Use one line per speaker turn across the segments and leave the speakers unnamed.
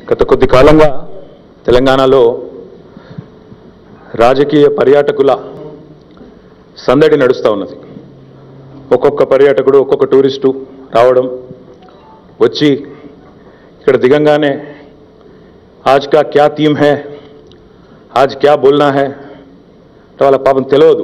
గత కొద్ది కాలంగా తెలంగాణలో రాజకీయ పర్యాటకుల సందడి నడుస్తూ ఉన్నది ఒక్కొక్క పర్యాటకుడు ఒక్కొక్క టూరిస్టు రావడం వచ్చి ఇక్కడ దిగంగానే ఆజ్ కా క్యా థీమ్ హై ఆజ్ క్యా బోల్నా హై అంటే వాళ్ళ పాపం తెలియదు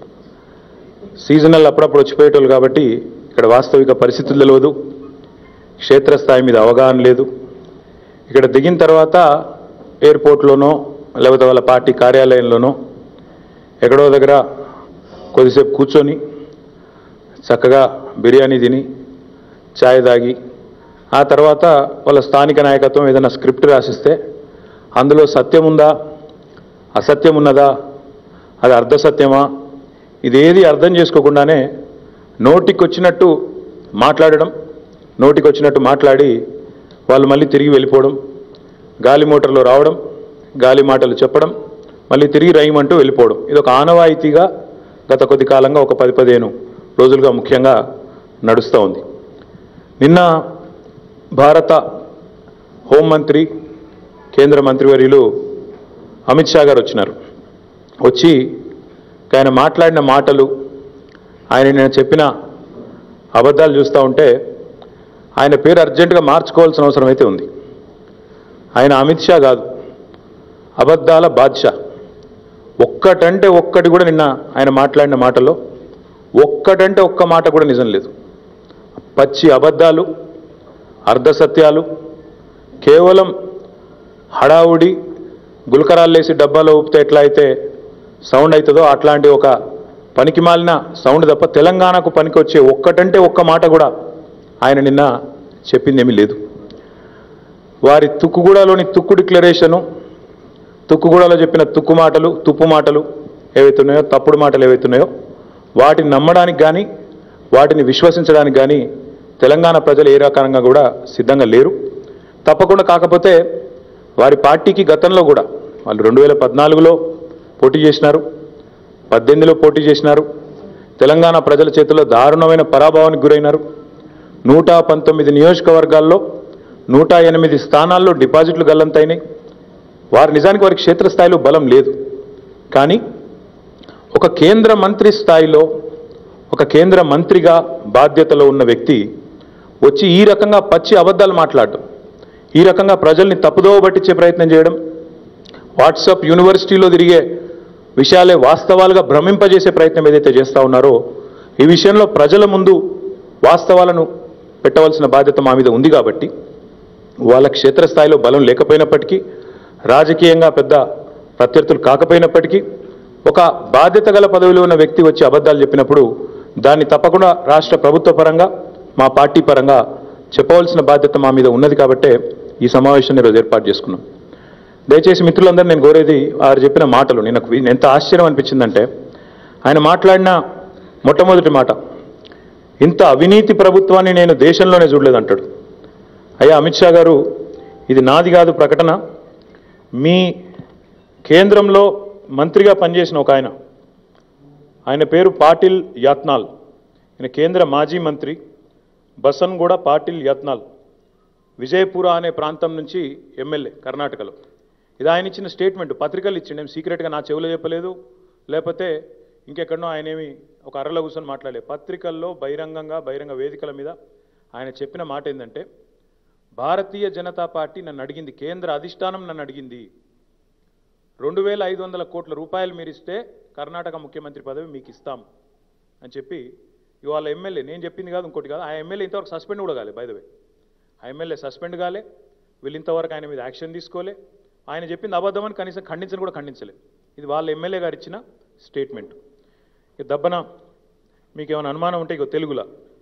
సీజనల్ అప్పుడప్పుడు వచ్చిపోయేటోళ్ళు కాబట్టి ఇక్కడ వాస్తవిక పరిస్థితులు తెలియదు క్షేత్రస్థాయి మీద అవగాహన లేదు ఇక్కడ దిగిన తర్వాత ఎయిర్పోర్ట్లోనో లేకపోతే వాళ్ళ పార్టీ కార్యాలయంలోనో ఎక్కడో దగ్గర కొద్దిసేపు కూర్చొని చక్కగా బిర్యానీ తిని ఛాయ్ తాగి ఆ తర్వాత వాళ్ళ స్థానిక నాయకత్వం ఏదైనా స్క్రిప్ట్ రాసిస్తే అందులో సత్యం ఉందా అసత్యం ఉన్నదా అది అర్ధసత్యమా ఇదేది అర్థం చేసుకోకుండానే నోటికి వచ్చినట్టు మాట్లాడడం నోటికి వచ్చినట్టు మాట్లాడి వాళ్ళు మళ్ళీ తిరిగి వెళ్ళిపోవడం గాలి మోటార్లో రావడం గాలి మాటలు చెప్పడం మళ్ళీ తిరిగి రైమంటూ వెళ్ళిపోవడం ఇది ఒక ఆనవాయితీగా గత కొద్ది కాలంగా ఒక పది పదిహేను రోజులుగా ముఖ్యంగా నడుస్తూ ఉంది నిన్న భారత హోంమంత్రి కేంద్ర మంత్రివర్యులు అమిత్ షా గారు వచ్చినారు వచ్చి ఆయన మాట్లాడిన మాటలు ఆయన నేను చెప్పిన అబద్ధాలు చూస్తూ ఉంటే ఆయన పేరు అర్జెంటుగా మార్చుకోవాల్సిన అవసరం అయితే ఉంది ఆయన అమిత్ షా కాదు అబద్ధాల బాద్షా ఒక్కటంటే ఒక్కటి కూడా నిన్న ఆయన మాట్లాడిన మాటలో ఒక్కటంటే ఒక్క మాట కూడా నిజం లేదు పచ్చి అబద్ధాలు అర్ధసత్యాలు కేవలం హడావుడి గుల్కరాల్లేసి డబ్బాలో ఊపితే ఎట్లా అయితే సౌండ్ అవుతుందో అట్లాంటి ఒక పనికి మాలిన సౌండ్ తప్ప తెలంగాణకు పనికి వచ్చే ఒక్కటంటే ఒక్క మాట కూడా ఆయన నిన్న చెప్పిందేమీ లేదు వారి తుక్కుగూడలోని తుక్కు డిక్లరేషను తుక్కుగూడలో చెప్పిన తుక్కు మాటలు తుప్పు మాటలు ఏవైతున్నాయో తప్పుడు మాటలు ఏవైతున్నాయో వాటిని నమ్మడానికి కానీ వాటిని విశ్వసించడానికి కానీ తెలంగాణ ప్రజలు ఏ రకంగా కూడా సిద్ధంగా లేరు తప్పకుండా కాకపోతే వారి పార్టీకి గతంలో కూడా వాళ్ళు రెండు వేల పద్నాలుగులో పోటీ చేసినారు పద్దెనిమిదిలో పోటీ చేసినారు తెలంగాణ ప్రజల చేతిలో దారుణమైన పరాభవానికి గురైనారు నూట పంతొమ్మిది నియోజకవర్గాల్లో నూట ఎనిమిది స్థానాల్లో డిపాజిట్లు గల్లంతైనాయి వారు నిజానికి వారి క్షేత్రస్థాయిలో బలం లేదు కానీ ఒక కేంద్ర మంత్రి స్థాయిలో ఒక కేంద్ర మంత్రిగా బాధ్యతలో ఉన్న వ్యక్తి వచ్చి ఈ రకంగా పచ్చి అబద్ధాలు మాట్లాడడం ఈ రకంగా ప్రజల్ని తప్పుదోవ పట్టించే ప్రయత్నం చేయడం వాట్సాప్ యూనివర్సిటీలో తిరిగే విషయాలే వాస్తవాలుగా భ్రమింపజేసే ప్రయత్నం ఏదైతే చేస్తూ ఉన్నారో ఈ విషయంలో ప్రజల ముందు వాస్తవాలను పెట్టవలసిన బాధ్యత మా మీద ఉంది కాబట్టి వాళ్ళ క్షేత్రస్థాయిలో బలం లేకపోయినప్పటికీ రాజకీయంగా పెద్ద ప్రత్యర్థులు కాకపోయినప్పటికీ ఒక బాధ్యత గల పదవిలో ఉన్న వ్యక్తి వచ్చి అబద్ధాలు చెప్పినప్పుడు దాన్ని తప్పకుండా రాష్ట్ర ప్రభుత్వ పరంగా మా పార్టీ పరంగా చెప్పవలసిన బాధ్యత మా మీద ఉన్నది కాబట్టే ఈ సమావేశాన్ని ఈరోజు ఏర్పాటు చేసుకున్నాం దయచేసి మిత్రులందరూ నేను కోరేది వారు చెప్పిన మాటలు నాకు వి- ఎంత ఆశ్చర్యం అనిపించిందంటే ఆయన మాట్లాడిన మొట్టమొదటి మాట ఇంత అవినీతి ప్రభుత్వాన్ని నేను దేశంలోనే చూడలేదంటాడు అయ్యా అమిత్ షా గారు ఇది నాది కాదు ప్రకటన మీ కేంద్రంలో మంత్రిగా పనిచేసిన ఒక ఆయన ఆయన పేరు పాటిల్ యాత్నాల్ ఆయన కేంద్ర మాజీ మంత్రి బసన్గూడ పాటిల్ యాత్నాల్ విజయపుర అనే ప్రాంతం నుంచి ఎమ్మెల్యే కర్ణాటకలో ఇది ఆయన ఇచ్చిన స్టేట్మెంట్ పత్రికలు ఇచ్చిండు ఏం సీక్రెట్గా నా చెవులో చెప్పలేదు లేకపోతే ఇంకెక్కడనో ఆయన ఏమి ఒక అరలో కూర్చొని మాట్లాడలేదు పత్రికల్లో బహిరంగంగా బహిరంగ వేదికల మీద ఆయన చెప్పిన మాట ఏంటంటే భారతీయ జనతా పార్టీ నన్ను అడిగింది కేంద్ర అధిష్టానం నన్ను అడిగింది రెండు వేల ఐదు వందల కోట్ల రూపాయలు మీరు ఇస్తే కర్ణాటక ముఖ్యమంత్రి పదవి మీకు ఇస్తాం అని చెప్పి ఇవాళ ఎమ్మెల్యే నేను చెప్పింది కాదు ఇంకోటి కాదు ఆ ఎమ్మెల్యే ఇంతవరకు సస్పెండ్ కూడా కాలే బై ద వే ఆ ఎమ్మెల్యే సస్పెండ్ కాలే వీళ్ళు ఇంతవరకు ఆయన మీద యాక్షన్ తీసుకోలే ఆయన చెప్పింది అబద్ధమని కనీసం ఖండించని కూడా ఖండించలే ఇది వాళ్ళ ఎమ్మెల్యే గారు ఇచ్చిన స్టేట్మెంట్ ఇక దబ్బన మీకు ఏమైనా అనుమానం ఉంటే ఇక తెలుగులో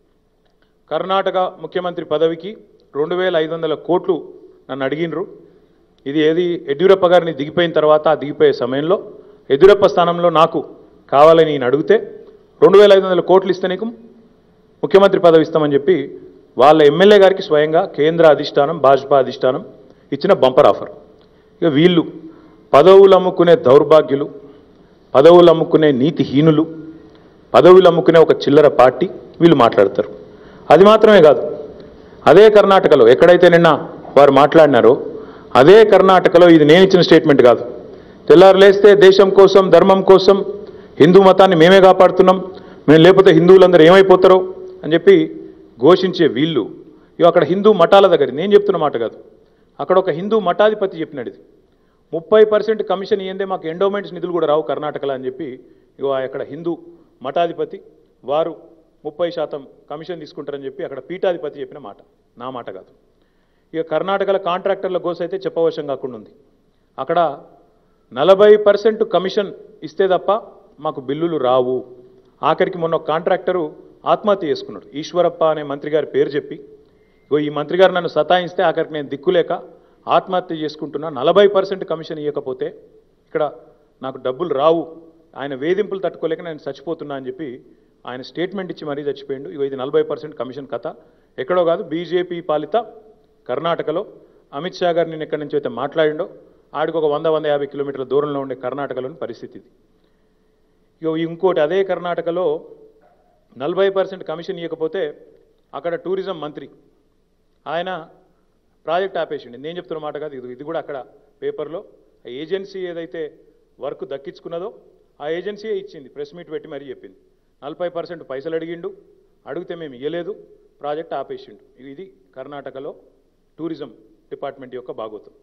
కర్ణాటక ముఖ్యమంత్రి పదవికి రెండు వేల ఐదు వందల కోట్లు నన్ను అడిగినరు ఇది ఏది యడ్యూరప్ప గారిని దిగిపోయిన తర్వాత ఆ దిగిపోయే సమయంలో యడ్యూరప్ప స్థానంలో నాకు కావాలని నేను అడిగితే రెండు వేల ఐదు వందల కోట్లు ఇస్తే నీకు ముఖ్యమంత్రి పదవి ఇస్తామని చెప్పి వాళ్ళ ఎమ్మెల్యే గారికి స్వయంగా కేంద్ర అధిష్టానం భాజపా అధిష్టానం ఇచ్చిన బంపర్ ఆఫర్ ఇక వీళ్ళు పదవులు అమ్ముకునే దౌర్భాగ్యులు పదవులు అమ్ముకునే నీతిహీనులు పదవులు అమ్ముకునే ఒక చిల్లర పార్టీ వీళ్ళు మాట్లాడతారు అది మాత్రమే కాదు అదే కర్ణాటకలో ఎక్కడైతే నిన్న వారు మాట్లాడినారో అదే కర్ణాటకలో ఇది నేను ఇచ్చిన స్టేట్మెంట్ కాదు తెల్లారు లేస్తే దేశం కోసం ధర్మం కోసం హిందూ మతాన్ని మేమే కాపాడుతున్నాం మేము లేకపోతే హిందువులందరూ ఏమైపోతారో అని చెప్పి ఘోషించే వీళ్ళు ఇక అక్కడ హిందూ మఠాల దగ్గర నేను చెప్తున్న మాట కాదు అక్కడ ఒక హిందూ మఠాధిపతి చెప్పినాడు ఇది ముప్పై పర్సెంట్ కమిషన్ ఇయ్యందే మాకు ఎండోమెంట్స్ నిధులు కూడా రావు కర్ణాటకలో అని చెప్పి ఇగో అక్కడ హిందూ మఠాధిపతి వారు ముప్పై శాతం కమిషన్ తీసుకుంటారని చెప్పి అక్కడ పీఠాధిపతి చెప్పిన మాట నా మాట కాదు ఇక కర్ణాటకలో కాంట్రాక్టర్ల గోస అయితే చెప్పవశం కాకుండా ఉంది అక్కడ నలభై పర్సెంట్ కమిషన్ ఇస్తే తప్ప మాకు బిల్లులు రావు ఆఖరికి మొన్న ఒక కాంట్రాక్టరు ఆత్మహత్య చేసుకున్నాడు ఈశ్వరప్ప అనే మంత్రి గారి పేరు చెప్పి ఇగో ఈ మంత్రి గారు నన్ను సతాయిస్తే ఆఖరికి నేను దిక్కులేక ఆత్మహత్య చేసుకుంటున్నా నలభై పర్సెంట్ కమిషన్ ఇవ్వకపోతే ఇక్కడ నాకు డబ్బులు రావు ఆయన వేధింపులు తట్టుకోలేక నేను చచ్చిపోతున్నా అని చెప్పి ఆయన స్టేట్మెంట్ ఇచ్చి మరీ చచ్చిపోయిండు ఇగో ఇది నలభై పర్సెంట్ కమిషన్ కథ ఎక్కడో కాదు బీజేపీ పాలిత కర్ణాటకలో అమిత్ షా గారు నేను ఎక్కడి నుంచి అయితే మాట్లాడిండో ఆడికి ఒక వంద వంద యాభై కిలోమీటర్ల దూరంలో ఉండే కర్ణాటకలోని పరిస్థితి ఇది ఇగో ఇంకోటి అదే కర్ణాటకలో నలభై పర్సెంట్ కమిషన్ ఇవ్వకపోతే అక్కడ టూరిజం మంత్రి ఆయన ప్రాజెక్ట్ ఆపేసిండి నేను చెప్తున్న మాట కాదు ఇది ఇది కూడా అక్కడ పేపర్లో ఆ ఏజెన్సీ ఏదైతే వర్క్ దక్కించుకున్నదో ఆ ఏజెన్సీయే ఇచ్చింది ప్రెస్ మీట్ పెట్టి మరీ చెప్పింది నలభై పర్సెంట్ పైసలు అడిగిండు అడిగితే మేము ఇవ్వలేదు ప్రాజెక్ట్ ఆపేసిండు ఇది కర్ణాటకలో టూరిజం డిపార్ట్మెంట్ యొక్క భాగోతం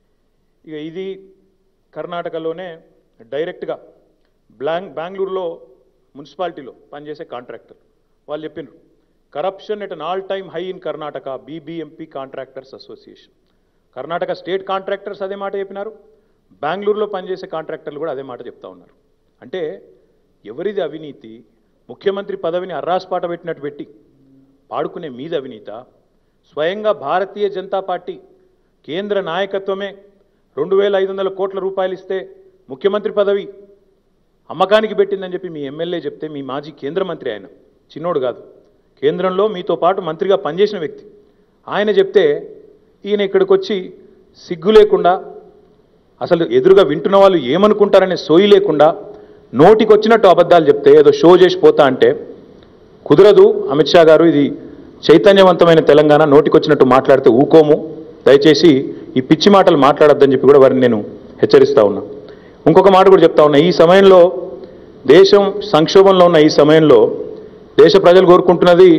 ఇక ఇది కర్ణాటకలోనే డైరెక్ట్గా బ్లాంగ్ బెంగళూరులో మున్సిపాలిటీలో పనిచేసే కాంట్రాక్టర్ వాళ్ళు చెప్పినారు corruption at an all time high in Karnataka BBMP contractors association Karnataka state contractors అదే మాట చెప్పినారు బెంగళూరులో పనిచేసే కాంట్రాక్టర్లు కూడా అదే మాట చెప్తా ఉన్నారు అంటే ఎవరిది అవినీతి ముఖ్యమంత్రి పదవిని అర్రాస్పాట పెట్టినట్టు పెట్టి పాడుకునే మీద అవినీత స్వయంగా భారతీయ జనతా పార్టీ కేంద్ర నాయకత్వమే రెండు వేల ఐదు వందల కోట్ల రూపాయలు ఇస్తే ముఖ్యమంత్రి పదవి అమ్మకానికి పెట్టిందని చెప్పి మీ ఎమ్మెల్యే చెప్తే మీ మాజీ కేంద్ర మంత్రి ఆయన చిన్నోడు కాదు కేంద్రంలో మీతో పాటు మంత్రిగా పనిచేసిన వ్యక్తి ఆయన చెప్తే ఈయన ఇక్కడికి వచ్చి సిగ్గు లేకుండా అసలు ఎదురుగా వింటున్న వాళ్ళు ఏమనుకుంటారనే సోయి లేకుండా నోటికి వచ్చినట్టు అబద్ధాలు చెప్తే ఏదో షో చేసి పోతా అంటే కుదరదు అమిత్ షా గారు ఇది చైతన్యవంతమైన తెలంగాణ నోటికొచ్చినట్టు మాట్లాడితే ఊకోము దయచేసి ఈ పిచ్చి మాటలు మాట్లాడొద్దని చెప్పి కూడా వారిని నేను హెచ్చరిస్తా ఉన్నా ఇంకొక మాట కూడా చెప్తా ఉన్నా ఈ సమయంలో దేశం సంక్షోభంలో ఉన్న ఈ సమయంలో దేశ ప్రజలు కోరుకుంటున్నది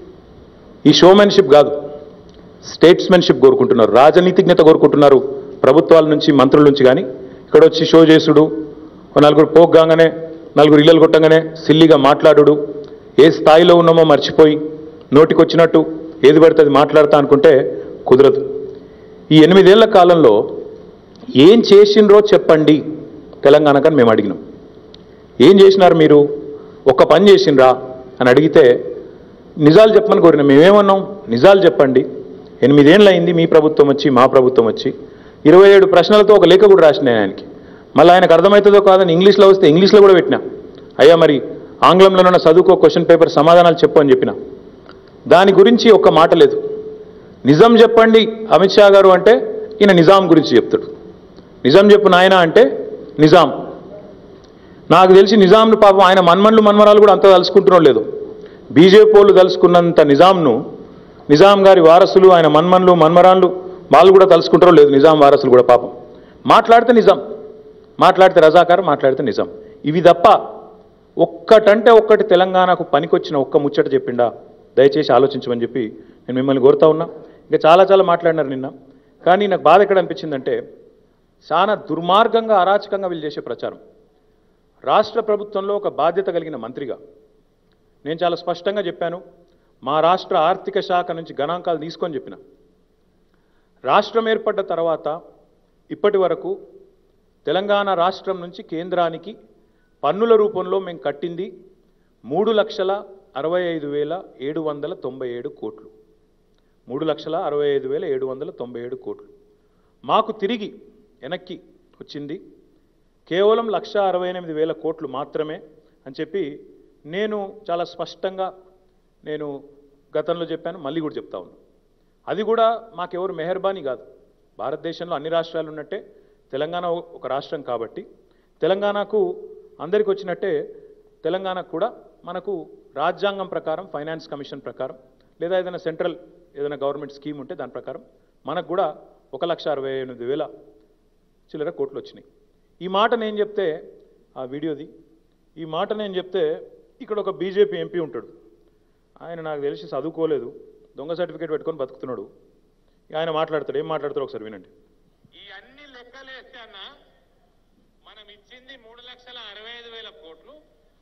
ఈ షోమెన్షిప్ కాదు స్టేట్స్మెన్షిప్ కోరుకుంటున్నారు రాజనీతిజ్ఞత కోరుకుంటున్నారు ప్రభుత్వాల నుంచి మంత్రుల నుంచి కానీ ఇక్కడ వచ్చి షో చేసుడు ఓ నలుగురు పోగ్గానే నలుగురు ఇళ్ళలు కొట్టంగానే సిల్లిగా మాట్లాడుడు ఏ స్థాయిలో ఉన్నామో మర్చిపోయి నోటికొచ్చినట్టు ఏది పడితే అది మాట్లాడతా అనుకుంటే కుదరదు ఈ ఎనిమిదేళ్ల కాలంలో ఏం చేసిండ్రో చెప్పండి తెలంగాణకని మేము అడిగినాం ఏం చేసినారు మీరు ఒక్క పని చేసిండ్రా అని అడిగితే నిజాలు చెప్పమని కోరిన మేమేమన్నాం నిజాలు చెప్పండి ఎనిమిదేళ్ళు అయింది మీ ప్రభుత్వం వచ్చి మా ప్రభుత్వం వచ్చి ఇరవై ఏడు ప్రశ్నలతో ఒక లేఖ కూడా రాసిన ఆయనకి మళ్ళీ ఆయనకు అర్థమవుతుందో కాదని ఇంగ్లీష్లో వస్తే ఇంగ్లీష్లో కూడా పెట్టినా అయ్యా మరి ఆంగ్లంలోనున్న చదువుకో క్వశ్చన్ పేపర్ సమాధానాలు చెప్పు అని చెప్పిన దాని గురించి ఒక్క మాట లేదు నిజం చెప్పండి అమిత్ షా గారు అంటే ఈయన నిజాం గురించి చెప్తాడు నిజం చెప్పు నాయన అంటే నిజాం నాకు తెలిసి నిజాంను పాపం ఆయన మన్మన్లు మన్మరాలు కూడా అంత తలుసుకుంటున్నాడు లేదు బీజేపీ వాళ్ళు తలుసుకున్నంత నిజాంను నిజాం గారి వారసులు ఆయన మన్మన్లు మన్మరాన్లు వాళ్ళు కూడా తలుసుకుంటారో లేదు నిజాం వారసులు కూడా పాపం మాట్లాడితే నిజాం మాట్లాడితే రజాకార్ మాట్లాడితే నిజాం ఇవి తప్ప ఒక్కటంటే ఒక్కటి తెలంగాణకు పనికొచ్చిన ఒక్క ముచ్చట చెప్పిండా దయచేసి ఆలోచించమని చెప్పి నేను మిమ్మల్ని కోరుతా ఉన్నా ఇంకా చాలా చాలా మాట్లాడినారు నిన్న కానీ నాకు బాధ ఎక్కడ అనిపించిందంటే చాలా దుర్మార్గంగా అరాచకంగా వీళ్ళు చేసే ప్రచారం రాష్ట్ర ప్రభుత్వంలో ఒక బాధ్యత కలిగిన మంత్రిగా నేను చాలా స్పష్టంగా చెప్పాను మా రాష్ట్ర ఆర్థిక శాఖ నుంచి గణాంకాలు తీసుకొని చెప్పిన రాష్ట్రం ఏర్పడ్డ తర్వాత ఇప్పటి వరకు తెలంగాణ రాష్ట్రం నుంచి కేంద్రానికి పన్నుల రూపంలో మేము కట్టింది మూడు లక్షల అరవై ఐదు వేల ఏడు వందల తొంభై ఏడు కోట్లు మూడు లక్షల అరవై ఐదు వేల ఏడు వందల తొంభై ఏడు కోట్లు మాకు తిరిగి వెనక్కి వచ్చింది కేవలం లక్ష అరవై ఎనిమిది వేల కోట్లు మాత్రమే అని చెప్పి నేను చాలా స్పష్టంగా నేను గతంలో చెప్పాను మళ్ళీ కూడా చెప్తా ఉన్నాను అది కూడా మాకెవరు మెహర్బానీ కాదు భారతదేశంలో అన్ని రాష్ట్రాలు ఉన్నట్టే తెలంగాణ ఒక రాష్ట్రం కాబట్టి తెలంగాణకు అందరికి వచ్చినట్టే తెలంగాణకు కూడా మనకు రాజ్యాంగం ప్రకారం ఫైనాన్స్ కమిషన్ ప్రకారం లేదా ఏదైనా సెంట్రల్ ఏదైనా గవర్నమెంట్ స్కీమ్ ఉంటే దాని ప్రకారం మనకు కూడా ఒక లక్ష అరవై ఎనిమిది వేల చిల్లర కోట్లు వచ్చినాయి ఈ మాట నేను చెప్తే ఆ వీడియోది ఈ మాట నేను చెప్తే ఇక్కడ ఒక బీజేపీ ఎంపీ ఉంటాడు ఆయన నాకు తెలిసి చదువుకోలేదు దొంగ సర్టిఫికేట్ పెట్టుకొని బతుకుతున్నాడు ఇక ఆయన మాట్లాడతాడు ఏం మాట్లాడతాడు ఒకసారి వినండి
ఈ అన్ని లెక్కలేస్తే అన్న మనం ఇచ్చింది మూడు లక్షల అరవై ఐదు వేల కోట్లు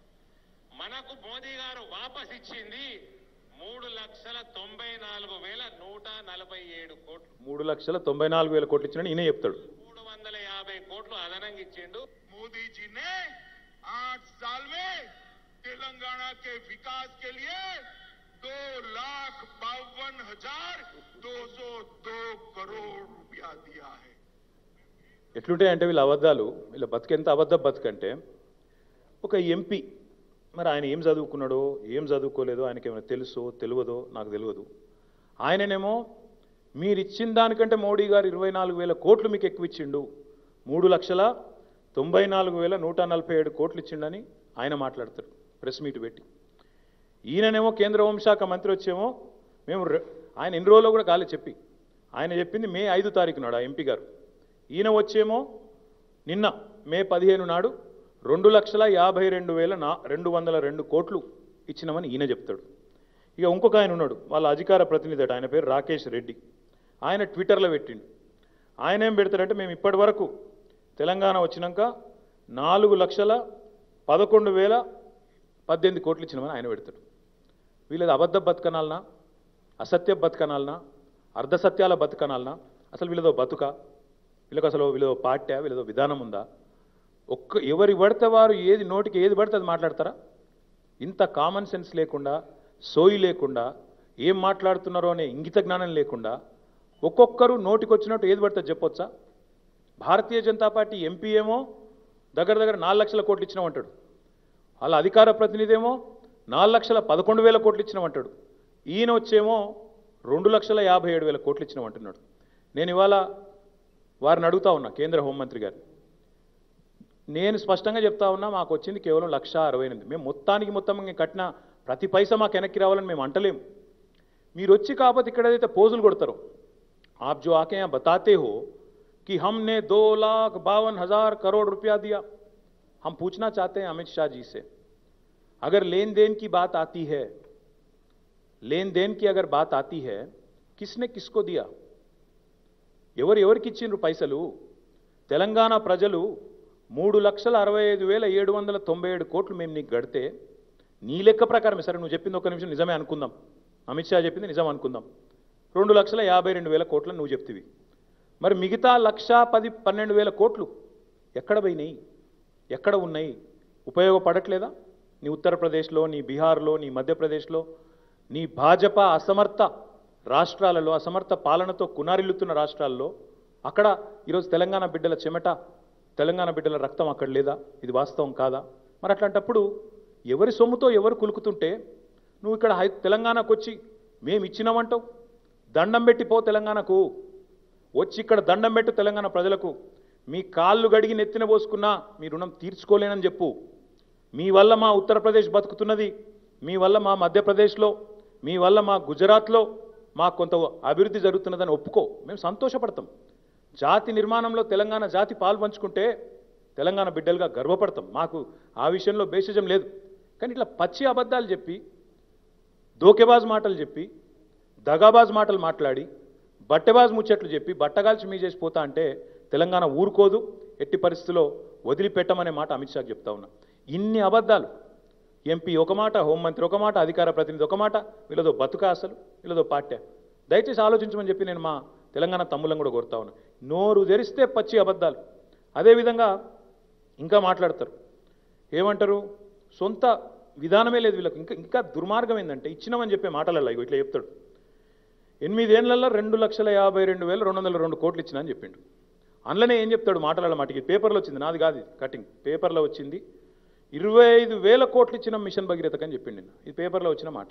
మనకు మోదీ గారు వాపస్ ఇచ్చింది మూడు లక్షల తొంభై నాలుగు వేల నూట నలభై ఏడు కోట్లు
మూడు లక్షల తొంభై నాలుగు వేల కోట్లు ఇచ్చినని ఈయన చెప్తాడు
మూడు వందల యాభై కోట్లు అదనంగా ఇచ్చిండు
मोदी जी ने आठ साल में तेलंगाना के विकास के लिए दो लाख बावन हजार दो सौ दो करोड़ रुपया दिया है
ఎట్లుంటాయంటే వీళ్ళ అబద్ధాలు వీళ్ళ బతికెంత అబద్ధ బతుకంటే ఒక ఎంపీ మరి ఆయన ఏం చదువుకున్నాడో ఏం చదువుకోలేదో ఆయనకి ఏమైనా తెలుసో తెలియదో నాకు తెలియదు ఆయననేమో మీరు ఇచ్చిన దానికంటే మోడీ గారు ఇరవై నాలుగు వేల కోట్లు మీకు ఎక్కువ ఇచ్చిండు మూడు లక్షల తొంభై నాలుగు వేల నూట నలభై ఏడు కోట్లు ఇచ్చిండని ఆయన మాట్లాడతారు ప్రెస్ మీట్ పెట్టి ఈయననేమో కేంద్ర హోంశాఖ మంత్రి వచ్చేమో మేము రె- ఆయన ఎన్ని రోజుల్లో కూడా కాలే చెప్పి ఆయన చెప్పింది మే ఐదు తారీఖు నాడు ఆ ఎంపీ గారు ఈయన వచ్చేమో నిన్న మే పదిహేను నాడు రెండు లక్షల యాభై రెండు వేల నా రెండు వందల రెండు కోట్లు ఇచ్చినామని ఈయన చెప్తాడు ఇక ఇంకొక ఆయన ఉన్నాడు వాళ్ళ అధికార ప్రతినిధి అట ఆయన పేరు రాకేష్ రెడ్డి ఆయన ట్విట్టర్లో పెట్టిండు ఆయన ఏం పెడతాడంటే మేము ఇప్పటి వరకు తెలంగాణ వచ్చినాక నాలుగు లక్షల పదకొండు వేల పద్దెనిమిది కోట్లు ఇచ్చినామని ఆయన పెడతాడు వీళ్ళది అబద్ధ బతుకనాలనా అసత్య బతుకనాలనా అర్ధసత్యాల బతుకనాలనా అసలు వీళ్ళదో బతుక వీళ్ళకి అసలు వీళ్ళదో పార్టీ వీళ్ళదో విధానం ఉందా ఒక్క ఎవరి పడితే వారు ఏది నోటికి ఏది పడితే అది మాట్లాడతారా ఇంత కామన్ సెన్స్ లేకుండా సోయి లేకుండా ఏం మాట్లాడుతున్నారో అనే ఇంగిత జ్ఞానం లేకుండా ఒక్కొక్కరు నోటికొచ్చినట్టు ఏది పడితే అది చెప్పొచ్చా భారతీయ జనతా పార్టీ ఎంపీ ఏమో దగ్గర దగ్గర నాలుగు లక్షల కోట్లు ఇచ్చినామంటాడు వాళ్ళ అధికార ప్రతినిధి ఏమో నాలుగు లక్షల పదకొండు వేల కోట్లు ఇచ్చినామంటాడు ఈయన వచ్చేమో రెండు లక్షల యాభై ఏడు వేల కోట్లు ఇచ్చినామంటున్నాడు నేను ఇవాళ వారిని అడుగుతా ఉన్నా కేంద్ర హోంమంత్రి గారిని నేను స్పష్టంగా చెప్తా ఉన్నా మాకు వచ్చింది కేవలం లక్ష అరవై ఎనిమిది మేము మొత్తానికి మొత్తం మేము కట్టిన ప్రతి పైసా మాకు వెనక్కి రావాలని మేము అంటలేము మీరు వచ్చి కాకపోతే ఇక్కడ ఏదైతే పోజులు కొడతారో आप जो आके यहाँ बताते हो कि हमने दो लाख बावन हजार करोड़ रुपया दिया हम पूछना चाहते हैं अमित शाह जी से अगर लेन देन की बात आती है लेन देन की अगर बात आती है किसने किसको दिया ఎవరు ఎవరికి ఇచ్చిండ్రు పైసలు తెలంగాణ ప్రజలు మూడు లక్షల అరవై ఐదు వేల ఏడు వందల తొంభై ఏడు కోట్లు మేము నీకు గడితే నీ లెక్క ప్రకారమే సరే నువ్వు చెప్పింది ఒక నిమిషం నిజమే అనుకుందాం అమిత్ షా చెప్పింది నిజం అనుకుందాం రెండు లక్షల యాభై రెండు వేల కోట్లు నువ్వు చెప్తివి మరి మిగతా లక్ష పది పన్నెండు వేల కోట్లు ఎక్కడ పోయినాయి ఎక్కడ ఉన్నాయి ఉపయోగపడట్లేదా నీ ఉత్తరప్రదేశ్లో నీ బీహార్లో నీ మధ్యప్రదేశ్లో నీ భాజపా అసమర్థ రాష్ట్రాలలో అసమర్థ పాలనతో కునారిల్లుతున్న రాష్ట్రాల్లో అక్కడ ఈరోజు తెలంగాణ బిడ్డల చెమట తెలంగాణ బిడ్డల రక్తం అక్కడ లేదా ఇది వాస్తవం కాదా మరి అట్లాంటప్పుడు ఎవరి సొమ్ముతో ఎవరు కులుకుతుంటే నువ్వు ఇక్కడ హై తెలంగాణకు వచ్చి మేము ఇచ్చినామంటావు దండం పెట్టి పో తెలంగాణకు వచ్చి ఇక్కడ దండం పెట్టు తెలంగాణ ప్రజలకు మీ కాళ్ళు గడిగి నెత్తిన పోసుకున్నా మీ రుణం తీర్చుకోలేనని చెప్పు మీ వల్ల మా ఉత్తరప్రదేశ్ బతుకుతున్నది మీ వల్ల మా మధ్యప్రదేశ్లో మీ వల్ల మా గుజరాత్లో మాకు కొంత అభివృద్ధి జరుగుతున్నదని ఒప్పుకో మేము సంతోషపడతాం జాతి నిర్మాణంలో తెలంగాణ జాతి పాలు పంచుకుంటే తెలంగాణ బిడ్డలుగా గర్వపడతాం మాకు ఆ విషయంలో బేసిజం లేదు కానీ ఇట్లా పచ్చి అబద్ధాలు చెప్పి దోకెబాజ్ మాటలు చెప్పి దగాబాజ్ మాటలు మాట్లాడి బట్టెబాజ్ ముచ్చట్లు చెప్పి బట్టగాల్చి మీ చేసి పోతా అంటే తెలంగాణ ఊరుకోదు ఎట్టి పరిస్థితిలో వదిలిపెట్టమనే మాట అమిత్ షాకి చెప్తా ఉన్నా ఇన్ని అబద్ధాలు ఎంపీ ఒక మాట హోంమంత్రి ఒక మాట అధికార ప్రతినిధి ఒక మాట వీళ్ళదో బతుక అసలు వీళ్ళదో పార్టీ దయచేసి ఆలోచించమని చెప్పి నేను మా తెలంగాణ తమ్ములను కూడా కోరుతా ఉన్నా నోరు తెరిస్తే పచ్చి అబద్ధాలు అదేవిధంగా ఇంకా మాట్లాడతారు ఏమంటారు సొంత విధానమే లేదు వీళ్ళకి ఇంకా ఇంకా దుర్మార్గం ఏంటంటే ఇచ్చినామని చెప్పే మాటలలో ఇగో ఇట్లా చెప్తాడు ఎనిమిదేళ్లలో రెండు లక్షల యాభై రెండు వేల రెండు వందల రెండు కోట్లు ఇచ్చిన అని చెప్పిండు అందులోనే ఏం చెప్తాడు మాటల మాటికి పేపర్లో వచ్చింది నాది కాదు ఇది కటింగ్ పేపర్లో వచ్చింది ఇరవై ఐదు వేల కోట్లు ఇచ్చిన మిషన్ భగీరథకు అని చెప్పిండు నిన్న ఇది పేపర్లో వచ్చిన మాట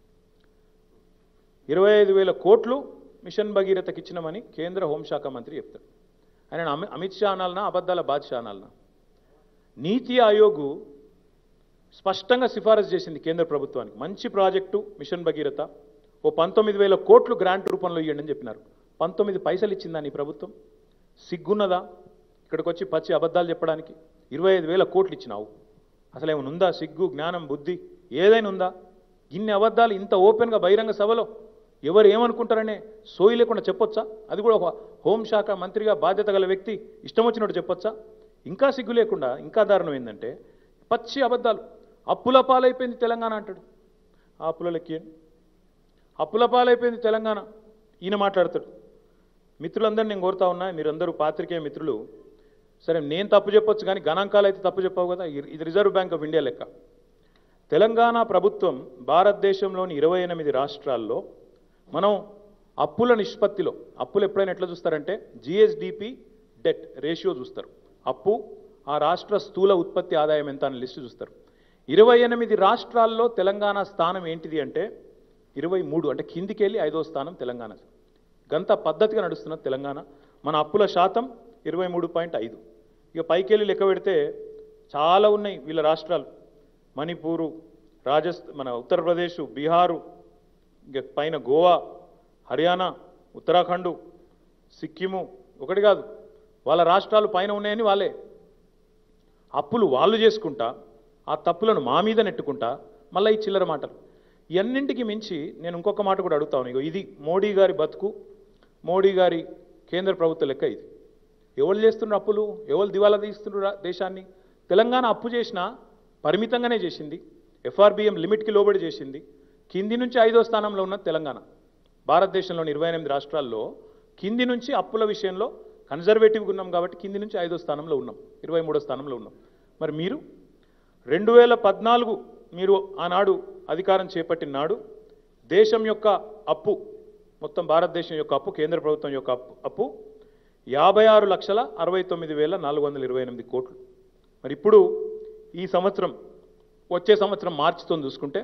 ఇరవై ఐదు వేల కోట్లు మిషన్ భగీరథకి ఇచ్చినామని కేంద్ర హోంశాఖ మంత్రి చెప్తాడు ఆయన అమి- అమిత్ షా అనాలనా అబద్ధాల బాద్షా అనాలనా నీతి ఆయోగ్ స్పష్టంగా సిఫారసు చేసింది కేంద్ర ప్రభుత్వానికి మంచి ప్రాజెక్టు మిషన్ భగీరథ ఓ పంతొమ్మిది వేల కోట్లు గ్రాంట్ రూపంలో ఇవ్వండి అని చెప్పినారు పంతొమ్మిది పైసలు ఇచ్చిందా నీ ప్రభుత్వం సిగ్గున్నదా ఇక్కడికి వచ్చి పచ్చి అబద్ధాలు చెప్పడానికి ఇరవై ఐదు వేల కోట్లు ఇచ్చినావు అసలు ఏమైనా ఉందా సిగ్గు జ్ఞానం బుద్ధి ఏదైనా ఉందా ఇన్ని అబద్ధాలు ఇంత ఓపెన్గా బహిరంగ సభలో ఎవరు ఏమనుకుంటారనే సోయి లేకుండా చెప్పొచ్చా అది కూడా ఒక హోంశాఖ మంత్రిగా బాధ్యత గల వ్యక్తి ఇష్టం వచ్చినట్టు చెప్పొచ్చా ఇంకా సిగ్గు లేకుండా ఇంకా దారుణం ఏంటంటే పచ్చి అబద్ధాలు అప్పుల పాలైపోయింది తెలంగాణ అంటాడు ఆ అప్పుల లెక్కియండి అప్పుల పాలైపోయింది తెలంగాణ ఈయన మాట్లాడతాడు మిత్రులందరినీ నేను కోరుతా ఉన్నా మీరందరూ పాత్రికేయ మిత్రులు సరే నేను తప్పు చెప్పొచ్చు కానీ గణాంకాలు అయితే తప్పు చెప్పావు కదా ఇది- ఇది రిజర్వ్ బ్యాంక్ ఆఫ్ ఇండియా లెక్క తెలంగాణ ప్రభుత్వం భారతదేశంలోని ఇరవై ఎనిమిది రాష్ట్రాల్లో మనం అప్పుల నిష్పత్తిలో అప్పులు ఎప్పుడైనా ఎట్లా చూస్తారంటే జిఎస్డిపి డెట్ రేషియో చూస్తారు అప్పు ఆ రాష్ట్ర స్థూల ఉత్పత్తి ఆదాయం ఎంత అని లిస్టు చూస్తారు ఇరవై ఎనిమిది రాష్ట్రాల్లో తెలంగాణ స్థానం ఏంటిది అంటే ఇరవై మూడు అంటే కిందికి వెళ్ళి ఐదో స్థానం తెలంగాణ గంత పద్ధతిగా నడుస్తున్న తెలంగాణ మన అప్పుల శాతం ఇరవై మూడు పాయింట్ ఐదు ఇక పైకి వెళ్ళి లెక్క పెడితే చాలా ఉన్నాయి వీళ్ళ రాష్ట్రాలు మణిపూరు రాజస్థ్ మన ఉత్తరప్రదేశ్ బీహారు ఇక పైన గోవా హర్యానా ఉత్తరాఖండ్ సిక్కిము ఒకటి కాదు వాళ్ళ రాష్ట్రాలు పైన ఉన్నాయని వాళ్ళే అప్పులు వాళ్ళు చేసుకుంటా ఆ తప్పులను మా మీద నెట్టుకుంటా మళ్ళీ ఈ చిల్లర మాటలు ఇవన్నింటికి మించి నేను ఇంకొక మాట కూడా అడుగుతాను ఇగో ఇది మోడీ గారి బతుకు మోడీ గారి కేంద్ర ప్రభుత్వ లెక్క ఇది ఎవరు చేస్తున్నారు అప్పులు ఎవరు దివాలా తీస్తున్నారు రా- దేశాన్ని తెలంగాణ అప్పు చేసినా పరిమితంగానే చేసింది ఎఫ్ఆర్బిఎం లిమిట్కి లోబడి చేసింది కింది నుంచి ఐదో స్థానంలో ఉన్న తెలంగాణ భారతదేశంలోని ఇరవై ఎనిమిది రాష్ట్రాల్లో కింది నుంచి అప్పుల విషయంలో కన్జర్వేటివ్గా ఉన్నాం కాబట్టి కింది నుంచి ఐదో స్థానంలో ఉన్నాం ఇరవై మూడో స్థానంలో ఉన్నాం మరి మీరు రెండు వేల పద్నాలుగు మీరు ఆనాడు అధికారం చేపట్టిన నాడు దేశం యొక్క అప్పు మొత్తం భారతదేశం యొక్క అప్పు కేంద్ర ప్రభుత్వం యొక్క అప్పు అప్పు యాభై ఆరు లక్షల అరవై తొమ్మిది వేల నాలుగు వందల ఇరవై ఎనిమిది కోట్లు మరి ఇప్పుడు ఈ సంవత్సరం వచ్చే సంవత్సరం మార్చితో చూసుకుంటే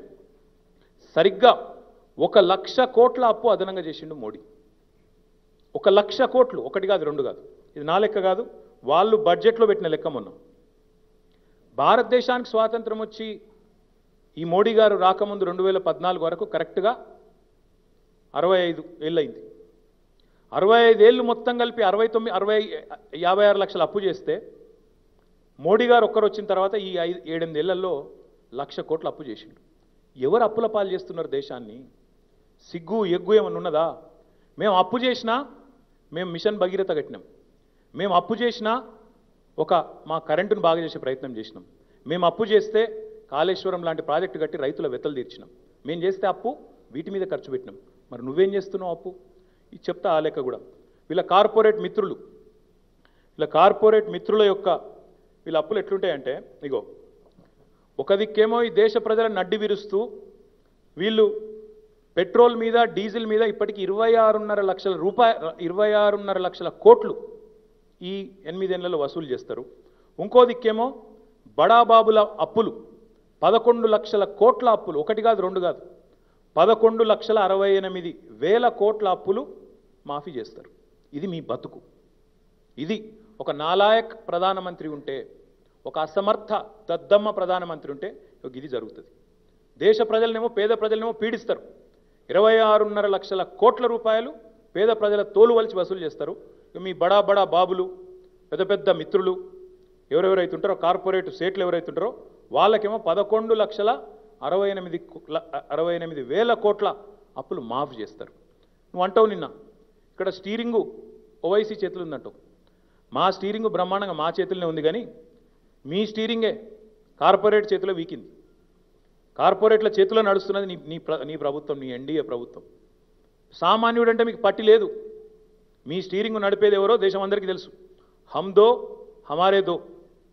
సరిగ్గా ఒక లక్ష కోట్ల అప్పు అదనంగా చేసిండు మోడీ ఒక లక్ష కోట్లు ఒకటి కాదు రెండు కాదు ఇది నా లెక్క కాదు వాళ్ళు బడ్జెట్లో పెట్టిన లెక్క మొన్న భారతదేశానికి స్వాతంత్రం వచ్చి ఈ మోడీ గారు రాకముందు రెండు వేల పద్నాలుగు వరకు కరెక్ట్గా అరవై ఐదు ఏళ్ళయింది అరవై ఐదు ఏళ్ళు మొత్తం కలిపి అరవై తొమ్మిది అరవై యాభై ఆరు లక్షలు అప్పు చేస్తే మోడీ గారు ఒక్కరు వచ్చిన తర్వాత ఈ ఐదు ఏడెనిమిది ఏళ్లలో లక్ష కోట్లు అప్పు చేసిండు ఎవరు అప్పుల పాలు చేస్తున్నారు దేశాన్ని సిగ్గు ఎగ్గు ఏమన్నా ఉన్నదా మేము అప్పు చేసినా మేము మిషన్ భగీరథ కట్టినాం మేము అప్పు చేసినా ఒక మా కరెంటును బాగా చేసే ప్రయత్నం చేసినాం మేము అప్పు చేస్తే కాళేశ్వరం లాంటి ప్రాజెక్టు కట్టి రైతుల వెతలు తీర్చినాం మేము చేస్తే అప్పు వీటి మీద ఖర్చు పెట్టినాం మరి నువ్వేం చేస్తున్నావు అప్పు ఇది చెప్తా ఆ లెక్క కూడా వీళ్ళ కార్పొరేట్ మిత్రులు వీళ్ళ కార్పొరేట్ మిత్రుల యొక్క వీళ్ళ అప్పులు ఎట్లుంటాయంటే ఇగో ఒక దిక్కేమో ఈ దేశ ప్రజలను నడ్డి విరుస్తూ వీళ్ళు పెట్రోల్ మీద డీజిల్ మీద ఇప్పటికి ఇరవై ఆరున్నర లక్షల రూపాయ ఇరవై ఆరున్నర లక్షల కోట్లు ఈ ఎనిమిదేళ్లలో వసూలు చేస్తారు ఇంకో దిక్కేమో బడాబాబుల అప్పులు పదకొండు లక్షల కోట్ల అప్పులు ఒకటి కాదు రెండు కాదు పదకొండు లక్షల అరవై ఎనిమిది వేల కోట్ల అప్పులు మాఫీ చేస్తారు ఇది మీ బతుకు ఇది ఒక నాలాయక్ ప్రధానమంత్రి ఉంటే ఒక అసమర్థ దద్దమ్మ ప్రధానమంత్రి ఉంటే ఇగో ఇది జరుగుతుంది దేశ ప్రజలనేమో పేద ప్రజలనేమో పీడిస్తారు ఇరవై ఆరున్నర లక్షల కోట్ల రూపాయలు పేద ప్రజల తోలు వలిచి వసూలు చేస్తారు ఇక మీ బడా బడా బాబులు పెద్ద పెద్ద మిత్రులు ఎవరెవరైతే ఉంటారో కార్పొరేట్ సేట్లు ఎవరైతే ఉంటారో వాళ్ళకేమో పదకొండు లక్షల అరవై ఎనిమిది కు- ల- అరవై ఎనిమిది వేల కోట్ల అప్పులు మాఫ్ చేస్తారు నువ్వు అంటావు నిన్న ఇక్కడ స్టీరింగు ఓవైసీ చేతులు ఉందంటావు మా స్టీరింగ్ బ్రహ్మాండంగా మా చేతుల్లోనే ఉంది కానీ మీ స్టీరింగే కార్పొరేట్ చేతిలో వీకింది కార్పొరేట్ల చేతిలో నడుస్తున్నది నీ నీ ప్ర నీ ప్రభుత్వం నీ ఎన్డీఏ ప్రభుత్వం సామాన్యుడు అంటే మీకు పట్టి లేదు మీ స్టీరింగ్ నడిపేది ఎవరో దేశం అందరికీ తెలుసు హమ్ దో హమారే దో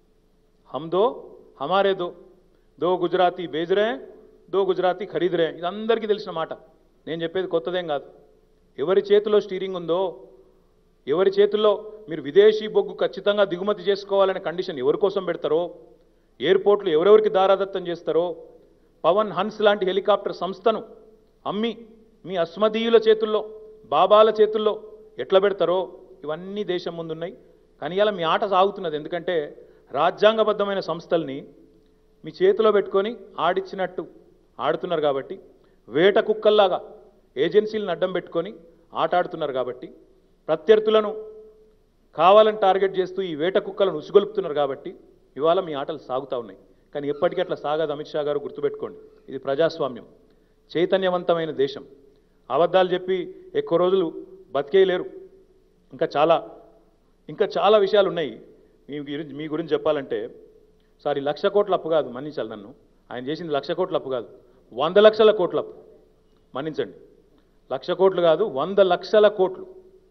హమ్ దో హమారే దో దో గుజరాతీ బేజ్ రే దో గుజరాతీ ఖరీద్ రే ఇది అందరికీ తెలిసిన మాట నేను చెప్పేది కొత్తదేం కాదు ఎవరి చేతిలో స్టీరింగ్ ఉందో ఎవరి చేతుల్లో మీరు విదేశీ బొగ్గు ఖచ్చితంగా దిగుమతి చేసుకోవాలనే కండిషన్ ఎవరి కోసం పెడతారో ఎయిర్పోర్ట్లు ఎవరెవరికి దారాదత్తం చేస్తారో పవన్ హన్స్ లాంటి హెలికాప్టర్ సంస్థను అమ్మి మీ అస్మదీయుల చేతుల్లో బాబాల చేతుల్లో ఎట్లా పెడతారో ఇవన్నీ దేశం ముందున్నాయి కానీ ఇలా మీ ఆట సాగుతున్నది ఎందుకంటే రాజ్యాంగబద్ధమైన సంస్థల్ని మీ చేతిలో పెట్టుకొని ఆడిచ్చినట్టు ఆడుతున్నారు కాబట్టి వేట కుక్కల్లాగా ఏజెన్సీలను అడ్డం పెట్టుకొని ఆట ఆడుతున్నారు కాబట్టి ప్రత్యర్థులను కావాలని టార్గెట్ చేస్తూ ఈ వేట కుక్కలను ఉసుగొలుపుతున్నారు కాబట్టి ఇవాళ మీ ఆటలు సాగుతూ ఉన్నాయి కానీ ఎప్పటికీ అట్లా సాగదు అమిత్ షా గారు గుర్తుపెట్టుకోండి ఇది ప్రజాస్వామ్యం చైతన్యవంతమైన దేశం అబద్ధాలు చెప్పి ఎక్కువ రోజులు బతికేయలేరు ఇంకా చాలా ఇంకా చాలా విషయాలు ఉన్నాయి మీ గురించి మీ గురించి చెప్పాలంటే సారీ లక్ష కోట్ల అప్పు కాదు మన్నించాలి నన్ను ఆయన చేసింది లక్ష కోట్ల అప్పు కాదు వంద లక్షల కోట్ల అప్పు మన్నించండి లక్ష కోట్లు కాదు వంద లక్షల కోట్లు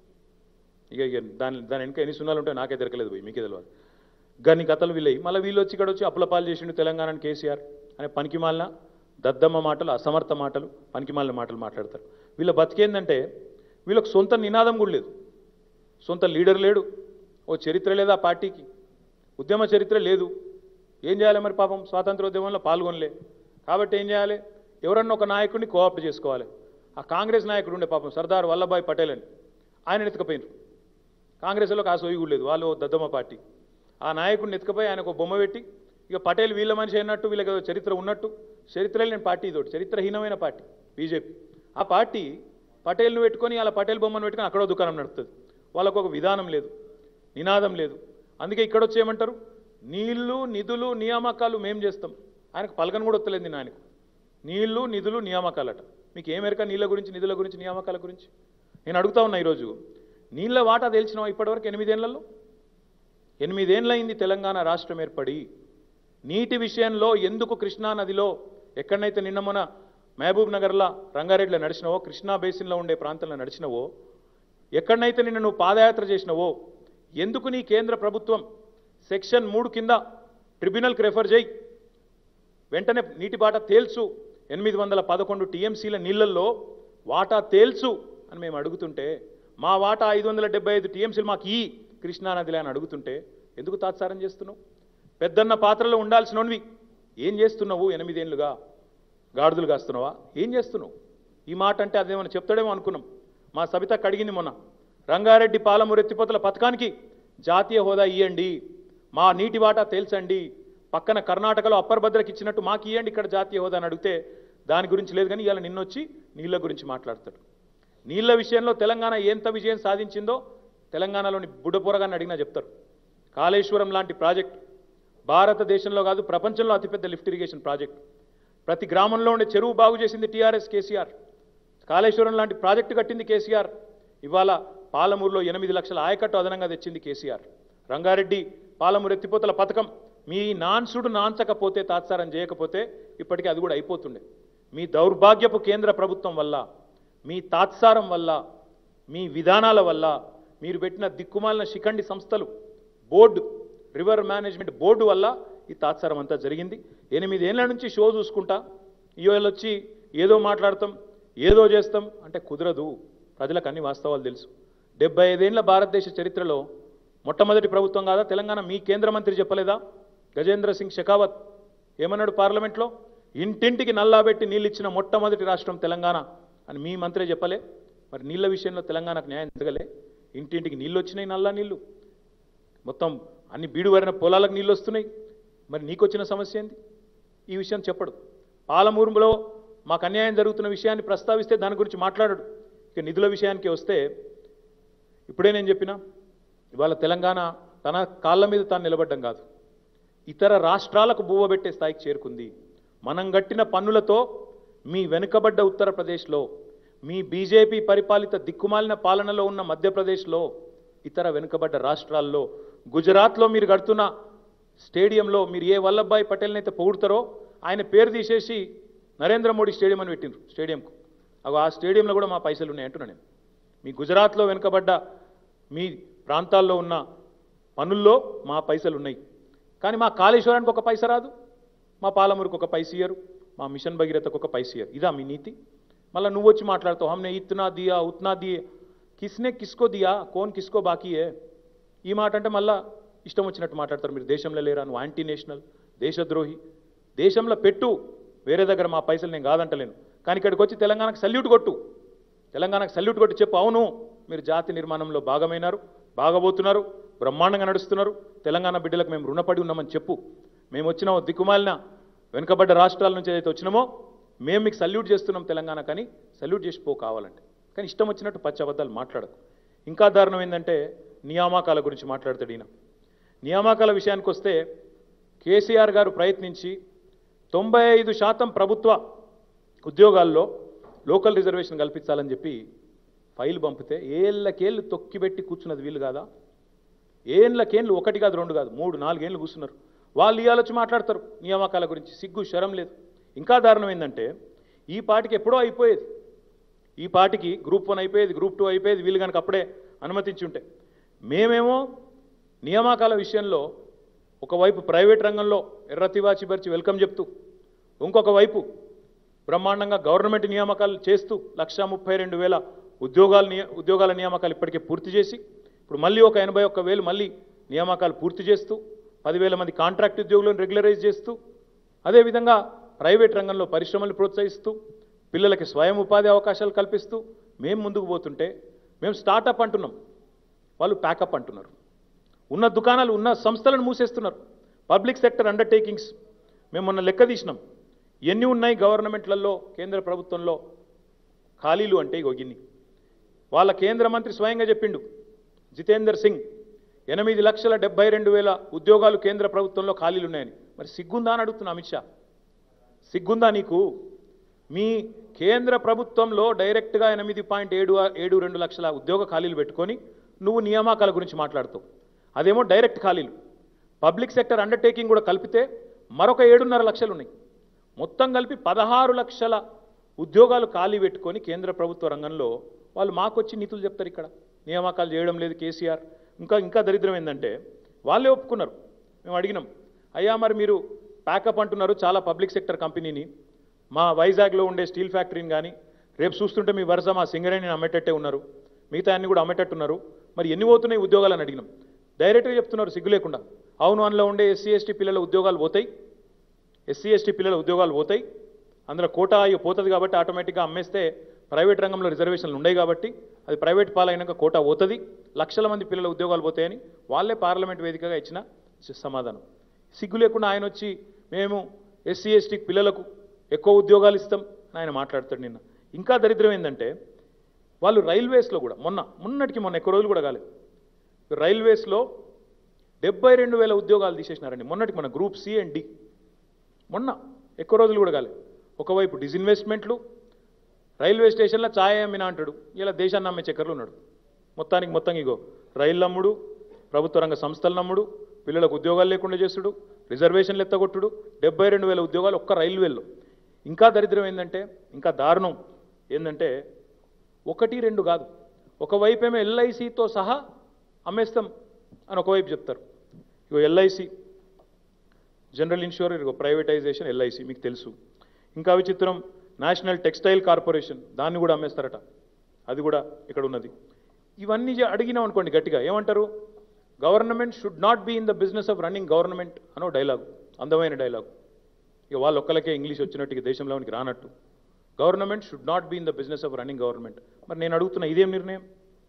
ఇక ఇక దాని దాని వెనుక ఎన్ని సున్నాలు ఉంటాయో నాకే దొరకలేదు పోయి మీకే తెలియదు గన్ని కథలు వీళ్ళయి మళ్ళీ వీళ్ళు వచ్చి ఇక్కడ వచ్చి అప్పుల పాలు చేసిండు తెలంగాణని కేసీఆర్ అనే పనికిమాలిన దద్దమ్మ మాటలు అసమర్థ మాటలు పనికిమాలిన మాటలు మాట్లాడతారు వీళ్ళ బతికేందంటే వీళ్ళకి సొంత నినాదం కూడా లేదు సొంత లీడర్ లేడు ఓ చరిత్ర లేదా ఆ పార్టీకి ఉద్యమ చరిత్ర లేదు ఏం చేయాలి మరి పాపం స్వాతంత్రోద్యమంలో పాల్గొనలే కాబట్టి ఏం చేయాలి ఎవరన్నా ఒక నాయకుడిని కోఆప్ట్ చేసుకోవాలి ఆ కాంగ్రెస్ నాయకుడు ఉండే పాపం సర్దార్ వల్లభాయ్ పటేల్ అని ఆయన ఎత్తుకపోయినారు కాంగ్రెస్లో ఆ సోయి కూడా లేదు వాళ్ళు ఓ దద్దమ్మ పార్టీ ఆ నాయకుడిని ఎత్తుకపోయి ఆయనకు ఒక బొమ్మ పెట్టి ఇక పటేల్ వీళ్ళ మనిషి అయినట్టు వీళ్ళకి ఏదో చరిత్ర ఉన్నట్టు చరిత్ర లేని పార్టీ ఇదోటి చరిత్రహీనమైన పార్టీ బీజేపీ ఆ పార్టీ పటేల్ను పెట్టుకొని అలా పటేల్ బొమ్మను పెట్టుకొని అక్కడో దుకాణం నడుపుతుంది వాళ్ళకు ఒక విధానం లేదు నినాదం లేదు అందుకే ఇక్కడ వచ్చి ఏమంటారు నీళ్లు నిధులు నియామకాలు మేం చేస్తాం ఆయనకు పలకను కూడా వస్తలేదు నేను ఆయనకు నీళ్లు నిధులు నియామకాలట మీకు ఏమెరక నీళ్ళ గురించి నిధుల గురించి నియామకాల గురించి నేను అడుగుతా ఉన్నా ఈరోజు నీళ్ళ వాటా తెలిసినావా ఇప్పటివరకు ఎనిమిదేళ్లలో ఎనిమిదేళ్ళయింది తెలంగాణ రాష్ట్రం ఏర్పడి నీటి విషయంలో ఎందుకు కృష్ణా నదిలో ఎక్కడనైతే నిన్న మొన్న మహబూబ్ నగర్లో రంగారెడ్డిలో నడిచినవో కృష్ణా బేసిన్లో ఉండే ప్రాంతంలో నడిచినవో ఎక్కడనైతే నిన్న నువ్వు పాదయాత్ర చేసినవో ఎందుకు నీ కేంద్ర ప్రభుత్వం సెక్షన్ మూడు కింద ట్రిబ్యునల్కి రెఫర్ చేయి వెంటనే నీటి బాట తేల్చు ఎనిమిది వందల పదకొండు టీఎంసీల నీళ్లలో వాటా తేల్చు అని మేము అడుగుతుంటే మా వాటా ఐదు వందల డెబ్బై ఐదు టీఎంసీలు మాకు ఈ కృష్ణానదిలే అని అడుగుతుంటే ఎందుకు తాత్సారం చేస్తున్నావు పెద్దన్న పాత్రలో ఉండాల్సినవి ఏం చేస్తున్నావు ఎనిమిదేళ్లుగా గాడిదలు కాస్తున్నావా ఏం చేస్తున్నావు ఈ మాట అంటే అదేమన్నా చెప్తాడేమో అనుకున్నాం మా సబిత కడిగింది మొన్న రంగారెడ్డి పాలమూరు ఎత్తిపోతల పథకానికి జాతీయ హోదా ఇవ్వండి మా నీటి వాటా తేల్చండి పక్కన కర్ణాటకలో అప్పర్ భద్రకి ఇచ్చినట్టు మాకు ఇవ్వండి ఇక్కడ జాతీయ హోదా అని అడిగితే దాని గురించి లేదు కానీ ఇవాళ నిన్నొచ్చి నీళ్ళ గురించి మాట్లాడతాడు నీళ్ళ విషయంలో తెలంగాణ ఎంత విజయం సాధించిందో తెలంగాణలోని బుడ్డపోరగాన్ని అడిగినా చెప్తారు కాళేశ్వరం లాంటి ప్రాజెక్ట్ భారతదేశంలో కాదు ప్రపంచంలో అతిపెద్ద లిఫ్ట్ ఇరిగేషన్ ప్రాజెక్ట్ ప్రతి గ్రామంలో ఉండే చెరువు బాగు చేసింది టీఆర్ఎస్ కేసీఆర్ కాళేశ్వరం లాంటి ప్రాజెక్టు కట్టింది కేసీఆర్ ఇవాళ పాలమూరులో ఎనిమిది లక్షల ఆయకట్టు అదనంగా తెచ్చింది కేసీఆర్ రంగారెడ్డి పాలమూరు ఎత్తిపోతల పథకం మీ నాన్సుడు నాంచకపోతే తాత్సారం చేయకపోతే ఇప్పటికీ అది కూడా అయిపోతుండే మీ దౌర్భాగ్యపు కేంద్ర ప్రభుత్వం వల్ల మీ తాత్సారం వల్ల మీ విధానాల వల్ల మీరు పెట్టిన దిక్కుమాలిన శిఖండి సంస్థలు బోర్డు రివర్ మేనేజ్మెంట్ బోర్డు వల్ల ఈ తాత్సారం అంతా జరిగింది ఎనిమిదేళ్ల నుంచి షో చూసుకుంటా ఇవాళ వచ్చి ఏదో మాట్లాడతాం ఏదో చేస్తాం అంటే కుదరదు ప్రజలకు అన్ని వాస్తవాలు తెలుసు డెబ్బై ఐదేళ్ల భారతదేశ చరిత్రలో మొట్టమొదటి ప్రభుత్వం కాదా తెలంగాణ మీ కేంద్ర మంత్రి చెప్పలేదా గజేంద్ర సింగ్ షెకావత్ ఏమన్నాడు పార్లమెంట్లో ఇంటింటికి నల్లాబెట్టి నీళ్ళు ఇచ్చిన మొట్టమొదటి రాష్ట్రం తెలంగాణ అని మీ మంత్రే చెప్పలే మరి నీళ్ళ విషయంలో తెలంగాణకు న్యాయం జరగలే ఇంటింటికి నీళ్ళు వచ్చినాయి నల్లా నీళ్ళు మొత్తం అన్ని బీడు వరిన పొలాలకు నీళ్ళు వస్తున్నాయి మరి నీకు వచ్చిన సమస్య ఏంది ఈ విషయం చెప్పడు పాలమూరులో మాకు అన్యాయం జరుగుతున్న విషయాన్ని ప్రస్తావిస్తే దాని గురించి మాట్లాడడు ఇక నిధుల విషయానికి వస్తే ఇప్పుడే నేను చెప్పిన ఇవాళ తెలంగాణ తన కాళ్ళ మీద తాను నిలబడ్డం కాదు ఇతర రాష్ట్రాలకు బువ్వబెట్టే స్థాయికి చేరుకుంది మనం గట్టిన పన్నులతో మీ వెనుకబడ్డ ఉత్తరప్రదేశ్లో మీ బీజేపీ పరిపాలిత దిక్కుమాలిన పాలనలో ఉన్న మధ్యప్రదేశ్లో ఇతర వెనుకబడ్డ రాష్ట్రాల్లో గుజరాత్లో మీరు కడుతున్న స్టేడియంలో మీరు ఏ వల్లభాయ్ పటేల్ని అయితే పొగుడతారో ఆయన పేరు తీసేసి నరేంద్ర మోడీ స్టేడియం అని పెట్టిండ్రు స్టేడియంకు అగో ఆ స్టేడియంలో కూడా మా పైసలు ఉన్నాయి అంటున్నా నేను మీ గుజరాత్లో వెనుకబడ్డ మీ ప్రాంతాల్లో ఉన్న పనుల్లో మా పైసలు ఉన్నాయి కానీ మా కాళేశ్వరానికి ఒక పైస రాదు మా పాలమూరుకు ఒక పైస ఇయ్యరు మా మిషన్ భగీరథకు ఒక పైస ఇయ్యరు ఇదా మీ నీతి మళ్ళీ నువ్వు వచ్చి మాట్లాడుతావు హమ్నే ఇత్నా దియా ఉత్నా దియే కిస్నే కిస్కో దియా కోన్ కిస్కో బాకీయే ఈ మాట అంటే మళ్ళా ఇష్టం వచ్చినట్టు మాట్లాడతారు మీరు దేశంలో లేరా నువ్వు యాంటీ నేషనల్ దేశద్రోహి దేశంలో పెట్టు వేరే దగ్గర మా పైసలు నేను కాదంటలేను కానీ ఇక్కడికి వచ్చి తెలంగాణకు సల్యూట్ కొట్టు తెలంగాణకు సల్యూట్ కొట్టి చెప్పు అవును మీరు జాతి నిర్మాణంలో భాగమైనారు బాగబోతున్నారు బ్రహ్మాండంగా నడుస్తున్నారు తెలంగాణ బిడ్డలకు మేము రుణపడి ఉన్నామని చెప్పు మేము వచ్చిన దిక్కుమాలిన వెనుకబడ్డ రాష్ట్రాల నుంచి ఏదైతే వచ్చినామో మేము మీకు సల్యూట్ చేస్తున్నాం తెలంగాణ కానీ సల్యూట్ చేసి పో కావాలంటే కానీ ఇష్టం వచ్చినట్టు పచ్చి అబద్ధాలు మాట్లాడకు ఇంకా దారుణం ఏంటంటే నియామకాల గురించి మాట్లాడతాడు ఈయన నియామకాల విషయానికి వస్తే కేసీఆర్ గారు ప్రయత్నించి తొంభై ఐదు శాతం ప్రభుత్వ ఉద్యోగాల్లో లోకల్ రిజర్వేషన్ కల్పించాలని చెప్పి ఫైల్ పంపితే ఏళ్ళకేళ్ళు తొక్కిపెట్టి కూర్చున్నది వీళ్ళు కాదా ఏండ్లకేండ్లు ఒకటి కాదు రెండు కాదు మూడు నాలుగేళ్ళు కూర్చున్నారు వాళ్ళు ఇవాళ వచ్చి మాట్లాడతారు నియామకాల గురించి సిగ్గు శరం లేదు ఇంకా దారుణం ఏంటంటే ఈ పాటికి ఎప్పుడో అయిపోయేది ఈ పాటికి గ్రూప్ వన్ అయిపోయేది గ్రూప్ టూ అయిపోయేది వీళ్ళు కనుక అప్పుడే అనుమతించి ఉంటే మేమేమో నియామకాల విషయంలో ఒకవైపు ప్రైవేట్ రంగంలో ఎర్రతివాచి పరిచి వెల్కమ్ చెప్తూ ఇంకొక వైపు బ్రహ్మాండంగా గవర్నమెంట్ నియామకాలు చేస్తూ లక్షా ముప్పై రెండు వేల ఉద్యోగాల నియ- ఉద్యోగాల నియామకాలు ఇప్పటికే పూర్తి చేసి ఇప్పుడు మళ్ళీ ఒక ఎనభై ఒక్క వేలు మళ్ళీ నియామకాలు పూర్తి చేస్తూ పదివేల మంది కాంట్రాక్ట్ ఉద్యోగులను రెగ్యులరైజ్ చేస్తూ అదేవిధంగా ప్రైవేట్ రంగంలో పరిశ్రమలు ప్రోత్సహిస్తూ పిల్లలకి స్వయం ఉపాధి అవకాశాలు కల్పిస్తూ మేము ముందుకు పోతుంటే మేము స్టార్టప్ అంటున్నాం వాళ్ళు ప్యాకప్ అంటున్నారు ఉన్న దుకాణాలు ఉన్న సంస్థలను మూసేస్తున్నారు పబ్లిక్ సెక్టర్ అండర్టేకింగ్స్ మేము మొన్న లెక్క తీసినాం ఎన్ని ఉన్నాయి గవర్నమెంట్లలో కేంద్ర ప్రభుత్వంలో ఖాళీలు అంటే ఇగో గిన్ని వాళ్ళ కేంద్ర మంత్రి స్వయంగా చెప్పిండు జితేందర్ సింగ్ ఎనిమిది లక్షల డెబ్బై రెండు వేల ఉద్యోగాలు కేంద్ర ప్రభుత్వంలో ఖాళీలు ఉన్నాయని మరి సిగ్గుందా అని అడుగుతున్నా అమిత్ షా సిగ్గుందా నీకు మీ కేంద్ర ప్రభుత్వంలో డైరెక్ట్గా ఎనిమిది పాయింట్ ఏడు ఏడు రెండు లక్షల ఉద్యోగ ఖాళీలు పెట్టుకొని నువ్వు నియామకాల గురించి మాట్లాడుతావు అదేమో డైరెక్ట్ ఖాళీలు పబ్లిక్ సెక్టర్ అండర్టేకింగ్ కూడా కలిపితే మరొక ఏడున్నర లక్షలు ఉన్నాయి మొత్తం కలిపి పదహారు లక్షల ఉద్యోగాలు ఖాళీ పెట్టుకొని కేంద్ర ప్రభుత్వ రంగంలో వాళ్ళు మాకొచ్చి నీతులు చెప్తారు ఇక్కడ నియామకాలు చేయడం లేదు కేసీఆర్ ఇంకా ఇంకా దరిద్రం ఏంటంటే వాళ్ళే ఒప్పుకున్నారు మేము అడిగినాం అయ్యా మరి మీరు ప్యాకప్ అంటున్నారు చాలా పబ్లిక్ సెక్టర్ కంపెనీని మా వైజాగ్లో ఉండే స్టీల్ ఫ్యాక్టరీని కానీ రేపు చూస్తుంటే మీ వరుస మా సింగరేణిని అమ్మేటట్టే ఉన్నారు మిగతా అన్ని కూడా అమ్మేటట్టున్నారు మరి ఎన్ని పోతున్నాయి ఉద్యోగాలు అని అడిగినాం డైరెక్ట్గా చెప్తున్నారు సిగ్గు లేకుండా అవును అందులో ఉండే ఎస్సీ ఎస్టీ పిల్లల ఉద్యోగాలు పోతాయి ఎస్సీ ఎస్టీ పిల్లల ఉద్యోగాలు పోతాయి అందులో కోటా అయ్యి పోతుంది కాబట్టి ఆటోమేటిక్గా అమ్మేస్తే ప్రైవేట్ రంగంలో రిజర్వేషన్లు ఉన్నాయి కాబట్టి అది ప్రైవేట్ పాలైనాక కోటా పోతుంది లక్షల మంది పిల్లల ఉద్యోగాలు పోతాయని వాళ్ళే పార్లమెంట్ వేదికగా ఇచ్చిన సమాధానం సిగ్గు లేకుండా ఆయన వచ్చి మేము ఎస్సీ ఎస్టీ పిల్లలకు ఎక్కువ ఉద్యోగాలు ఇస్తాం అని ఆయన మాట్లాడతాడు నిన్న ఇంకా దరిద్రం ఏంటంటే వాళ్ళు రైల్వేస్లో కూడా మొన్న మొన్నటికి మొన్న ఎక్కువ రోజులు కూడా కాలేదు రైల్వేస్లో డెబ్బై రెండు వేల ఉద్యోగాలు తీసేసినారండి మొన్నటికి మన గ్రూప్ సి అండ్ డి మొన్న ఎక్కువ రోజులు కూడా కాలేదు ఒకవైపు డిజిన్వెస్ట్మెంట్లు రైల్వే స్టేషన్లో ఛాయ్ అమ్మినా అంటాడు ఇలా దేశాన్ని అమ్మే చక్కర్లు ఉన్నాడు మొత్తానికి మొత్తం ఇగో రైలు నమ్ముడు ప్రభుత్వ రంగ సంస్థలు నమ్ముడు పిల్లలకు ఉద్యోగాలు లేకుండా చేసుడు రిజర్వేషన్లు ఎత్తగొట్టుడు డెబ్బై రెండు వేల ఉద్యోగాలు ఒక్క రైల్వేల్లో ఇంకా దరిద్రం ఏంటంటే ఇంకా దారుణం ఏంటంటే ఒకటి రెండు కాదు ఒకవైపు ఏమో ఎల్ఐసితో సహా అమ్మేస్తాం అని ఒకవైపు చెప్తారు ఇగో ఎల్ఐసి జనరల్ ఇన్సూరెన్స్ ఇగో ప్రైవేటైజేషన్ ఎల్ఐసి మీకు తెలుసు ఇంకా విచిత్రం నేషనల్ టెక్స్టైల్ కార్పొరేషన్ దాన్ని కూడా అమ్మేస్తారట అది కూడా ఇక్కడ ఉన్నది ఇవన్నీ జ- అడిగినాం అనుకోండి గట్టిగా ఏమంటారు government should not be in the business of running government అనో డైలాగ్ అందమైన డైలాగ్ ఇక వాళ్ళు ఒక్కలకే ఇంగ్లీష్ వచ్చినట్టు ఇక దేశంలోనికి రానట్టు government should not be in the business of running government మరి నేను అడుగుతున్నా ఇదేం నిర్ణయం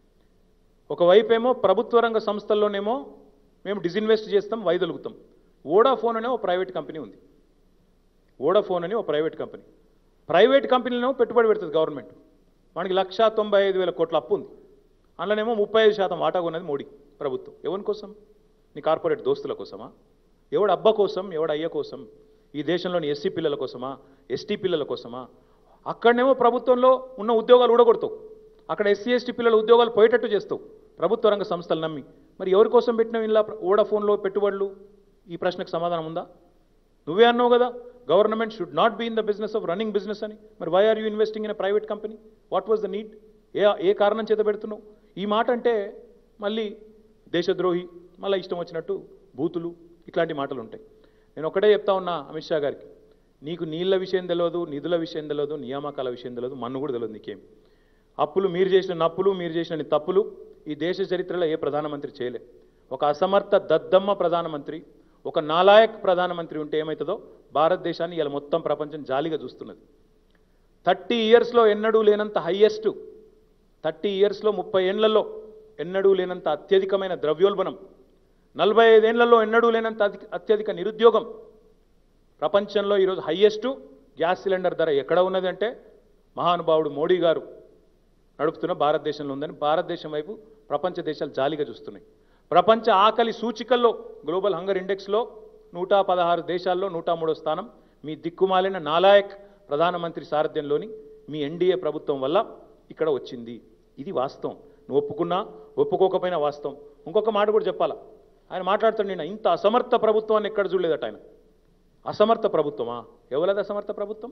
ఒకవైపేమో ప్రభుత్వ రంగ సంస్థల్లోనేమో మేము డిజిన్వెస్ట్ చేస్తాం వైదొలుగుతాం వోడాఫోన్ అనే ఒక ప్రైవేట్ కంపెనీ ఉంది వోడాఫోన్ అని ఒక ప్రైవేట్ కంపెనీ ప్రైవేట్ కంపెనీలో పెట్టుబడి పెడుతుంది గవర్నమెంట్ మనకి లక్షా తొంభై ఐదు వేల కోట్ల అప్పు ఉంది అందులోనేమో ముప్పై ఐదు శాతం వాటా ఉన్నది మోడీ ప్రభుత్వం ఎవరి కోసం నీ కార్పొరేట్ దోస్తుల కోసమా ఎవడు అబ్బ కోసం ఎవడు అయ్య కోసం ఈ దేశంలోని ఎస్సీ పిల్లల కోసమా ఎస్టీ పిల్లల కోసమా అక్కడనేమో ప్రభుత్వంలో ఉన్న ఉద్యోగాలు ఊడగొడతావు అక్కడ ఎస్సీ ఎస్టీ పిల్లల ఉద్యోగాలు పోయేటట్టు చేస్తావు ప్రభుత్వ రంగ సంస్థలు నమ్మి మరి ఎవరి కోసం పెట్టినావు ఇలా ఓడాఫోన్లో పెట్టుబడులు ఈ ప్రశ్నకు సమాధానం ఉందా నువ్వే అన్నావు కదా government should not be in the business of running business అని మరి why are you investing in private company what was the need ఏ ఏ కారణం చేత పెడుతున్నావు ఈ మాట అంటే మళ్ళీ దేశద్రోహి మళ్ళీ ఇష్టం వచ్చినట్టు బూతులు ఇట్లాంటి మాటలు ఉంటాయి నేను ఒకటే చెప్తా ఉన్నా అమిత్ షా గారికి నీకు నీళ్ళ విషయం తెలియదు నిధుల విషయం తెలియదు నియామకాల విషయం తెలియదు మన్ను కూడా తెలియదు నీకేం అప్పులు మీరు చేసిన నప్పులు మీరు చేసిన తప్పులు ఈ దేశ చరిత్రలో ఏ ప్రధానమంత్రి చేయలే ఒక అసమర్థ దద్దమ్మ ప్రధానమంత్రి ఒక నాలాయక్ ప్రధానమంత్రి ఉంటే ఏమవుతుందో భారతదేశాన్ని ఇలా మొత్తం ప్రపంచం జాలిగా చూస్తున్నది థర్టీ ఇయర్స్లో ఎన్నడూ లేనంత హయ్యెస్ట్ థర్టీ ఇయర్స్లో ముప్పై ఏండ్లలో ఎన్నడూ లేనంత అత్యధికమైన ద్రవ్యోల్బణం నలభై ఐదేళ్లలో ఎన్నడూ లేనంత అధిక అత్యధిక నిరుద్యోగం ప్రపంచంలో ఈరోజు హయ్యెస్ట్ గ్యాస్ సిలిండర్ ధర ఎక్కడ ఉన్నదంటే మహానుభావుడు మోడీ గారు నడుపుతున్న భారతదేశంలో ఉందని భారతదేశం వైపు ప్రపంచ దేశాలు జాలిగా చూస్తున్నాయి ప్రపంచ ఆకలి సూచికల్లో గ్లోబల్ హంగర్ ఇండెక్స్లో నూట పదహారు దేశాల్లో నూట మూడో స్థానం మీ దిక్కుమాలిన నాలాయక్ ప్రధానమంత్రి సారథ్యంలోని మీ ఎన్డీఏ ప్రభుత్వం వల్ల ఇక్కడ వచ్చింది ఇది వాస్తవం నువ్వు ఒప్పుకున్నా ఒప్పుకోకపోయినా వాస్తవం ఇంకొక మాట కూడా చెప్పాలా ఆయన మాట్లాడుతాడు నేను ఇంత అసమర్థ ప్రభుత్వాన్ని ఎక్కడ చూడలేదట ఆయన అసమర్థ ప్రభుత్వమా ఎవరది అసమర్థ ప్రభుత్వం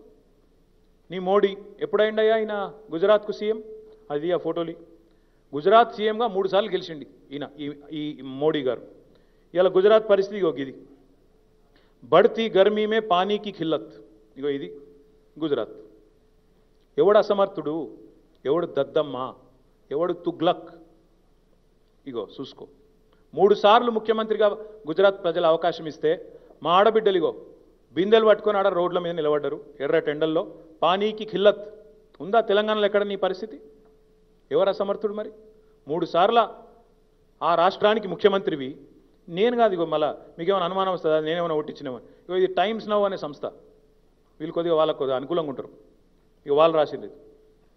నీ మోడీ ఎప్పుడైండయ్యా ఆయన గుజరాత్కు సీఎం అది ఆ ఫోటోలి గుజరాత్ సీఎంగా మూడు సార్లు గెలిచిండి ఈయన ఈ ఈ మోడీ గారు ఇలా గుజరాత్ పరిస్థితి ఇగో ఇది బడ్తీ గర్మీమే పానీకి ఖిల్లత్ ఇగో ఇది గుజరాత్ ఎవడు అసమర్థుడు ఎవడు దద్దమ్మ ఎవడు తుగ్లక్ ఇగో చూసుకో మూడు సార్లు ముఖ్యమంత్రిగా గుజరాత్ ప్రజలు అవకాశం ఇస్తే మా ఆడబిడ్డలు ఇగో బిందెలు పట్టుకొని ఆడ రోడ్ల మీద నిలబడ్డారు ఎర్ర టెండల్లో పానీకి ఖిల్లత్ ఉందా తెలంగాణలో ఎక్కడ నీ పరిస్థితి ఎవరు అసమర్థుడు మరి మూడు సార్ల ఆ రాష్ట్రానికి ముఖ్యమంత్రివి నేను కాదు ఇగో మళ్ళా మీకేమైనా అనుమానం వస్తుందా నేనేమైనా ఒట్టించినామని ఇగో ఇది టైమ్స్ నవ్ అనే సంస్థ వీళ్ళు కొద్దిగా వాళ్ళకు కొద్దిగా అనుకూలంగా ఉంటారు ఇక వాళ్ళు రాసింది ఇది.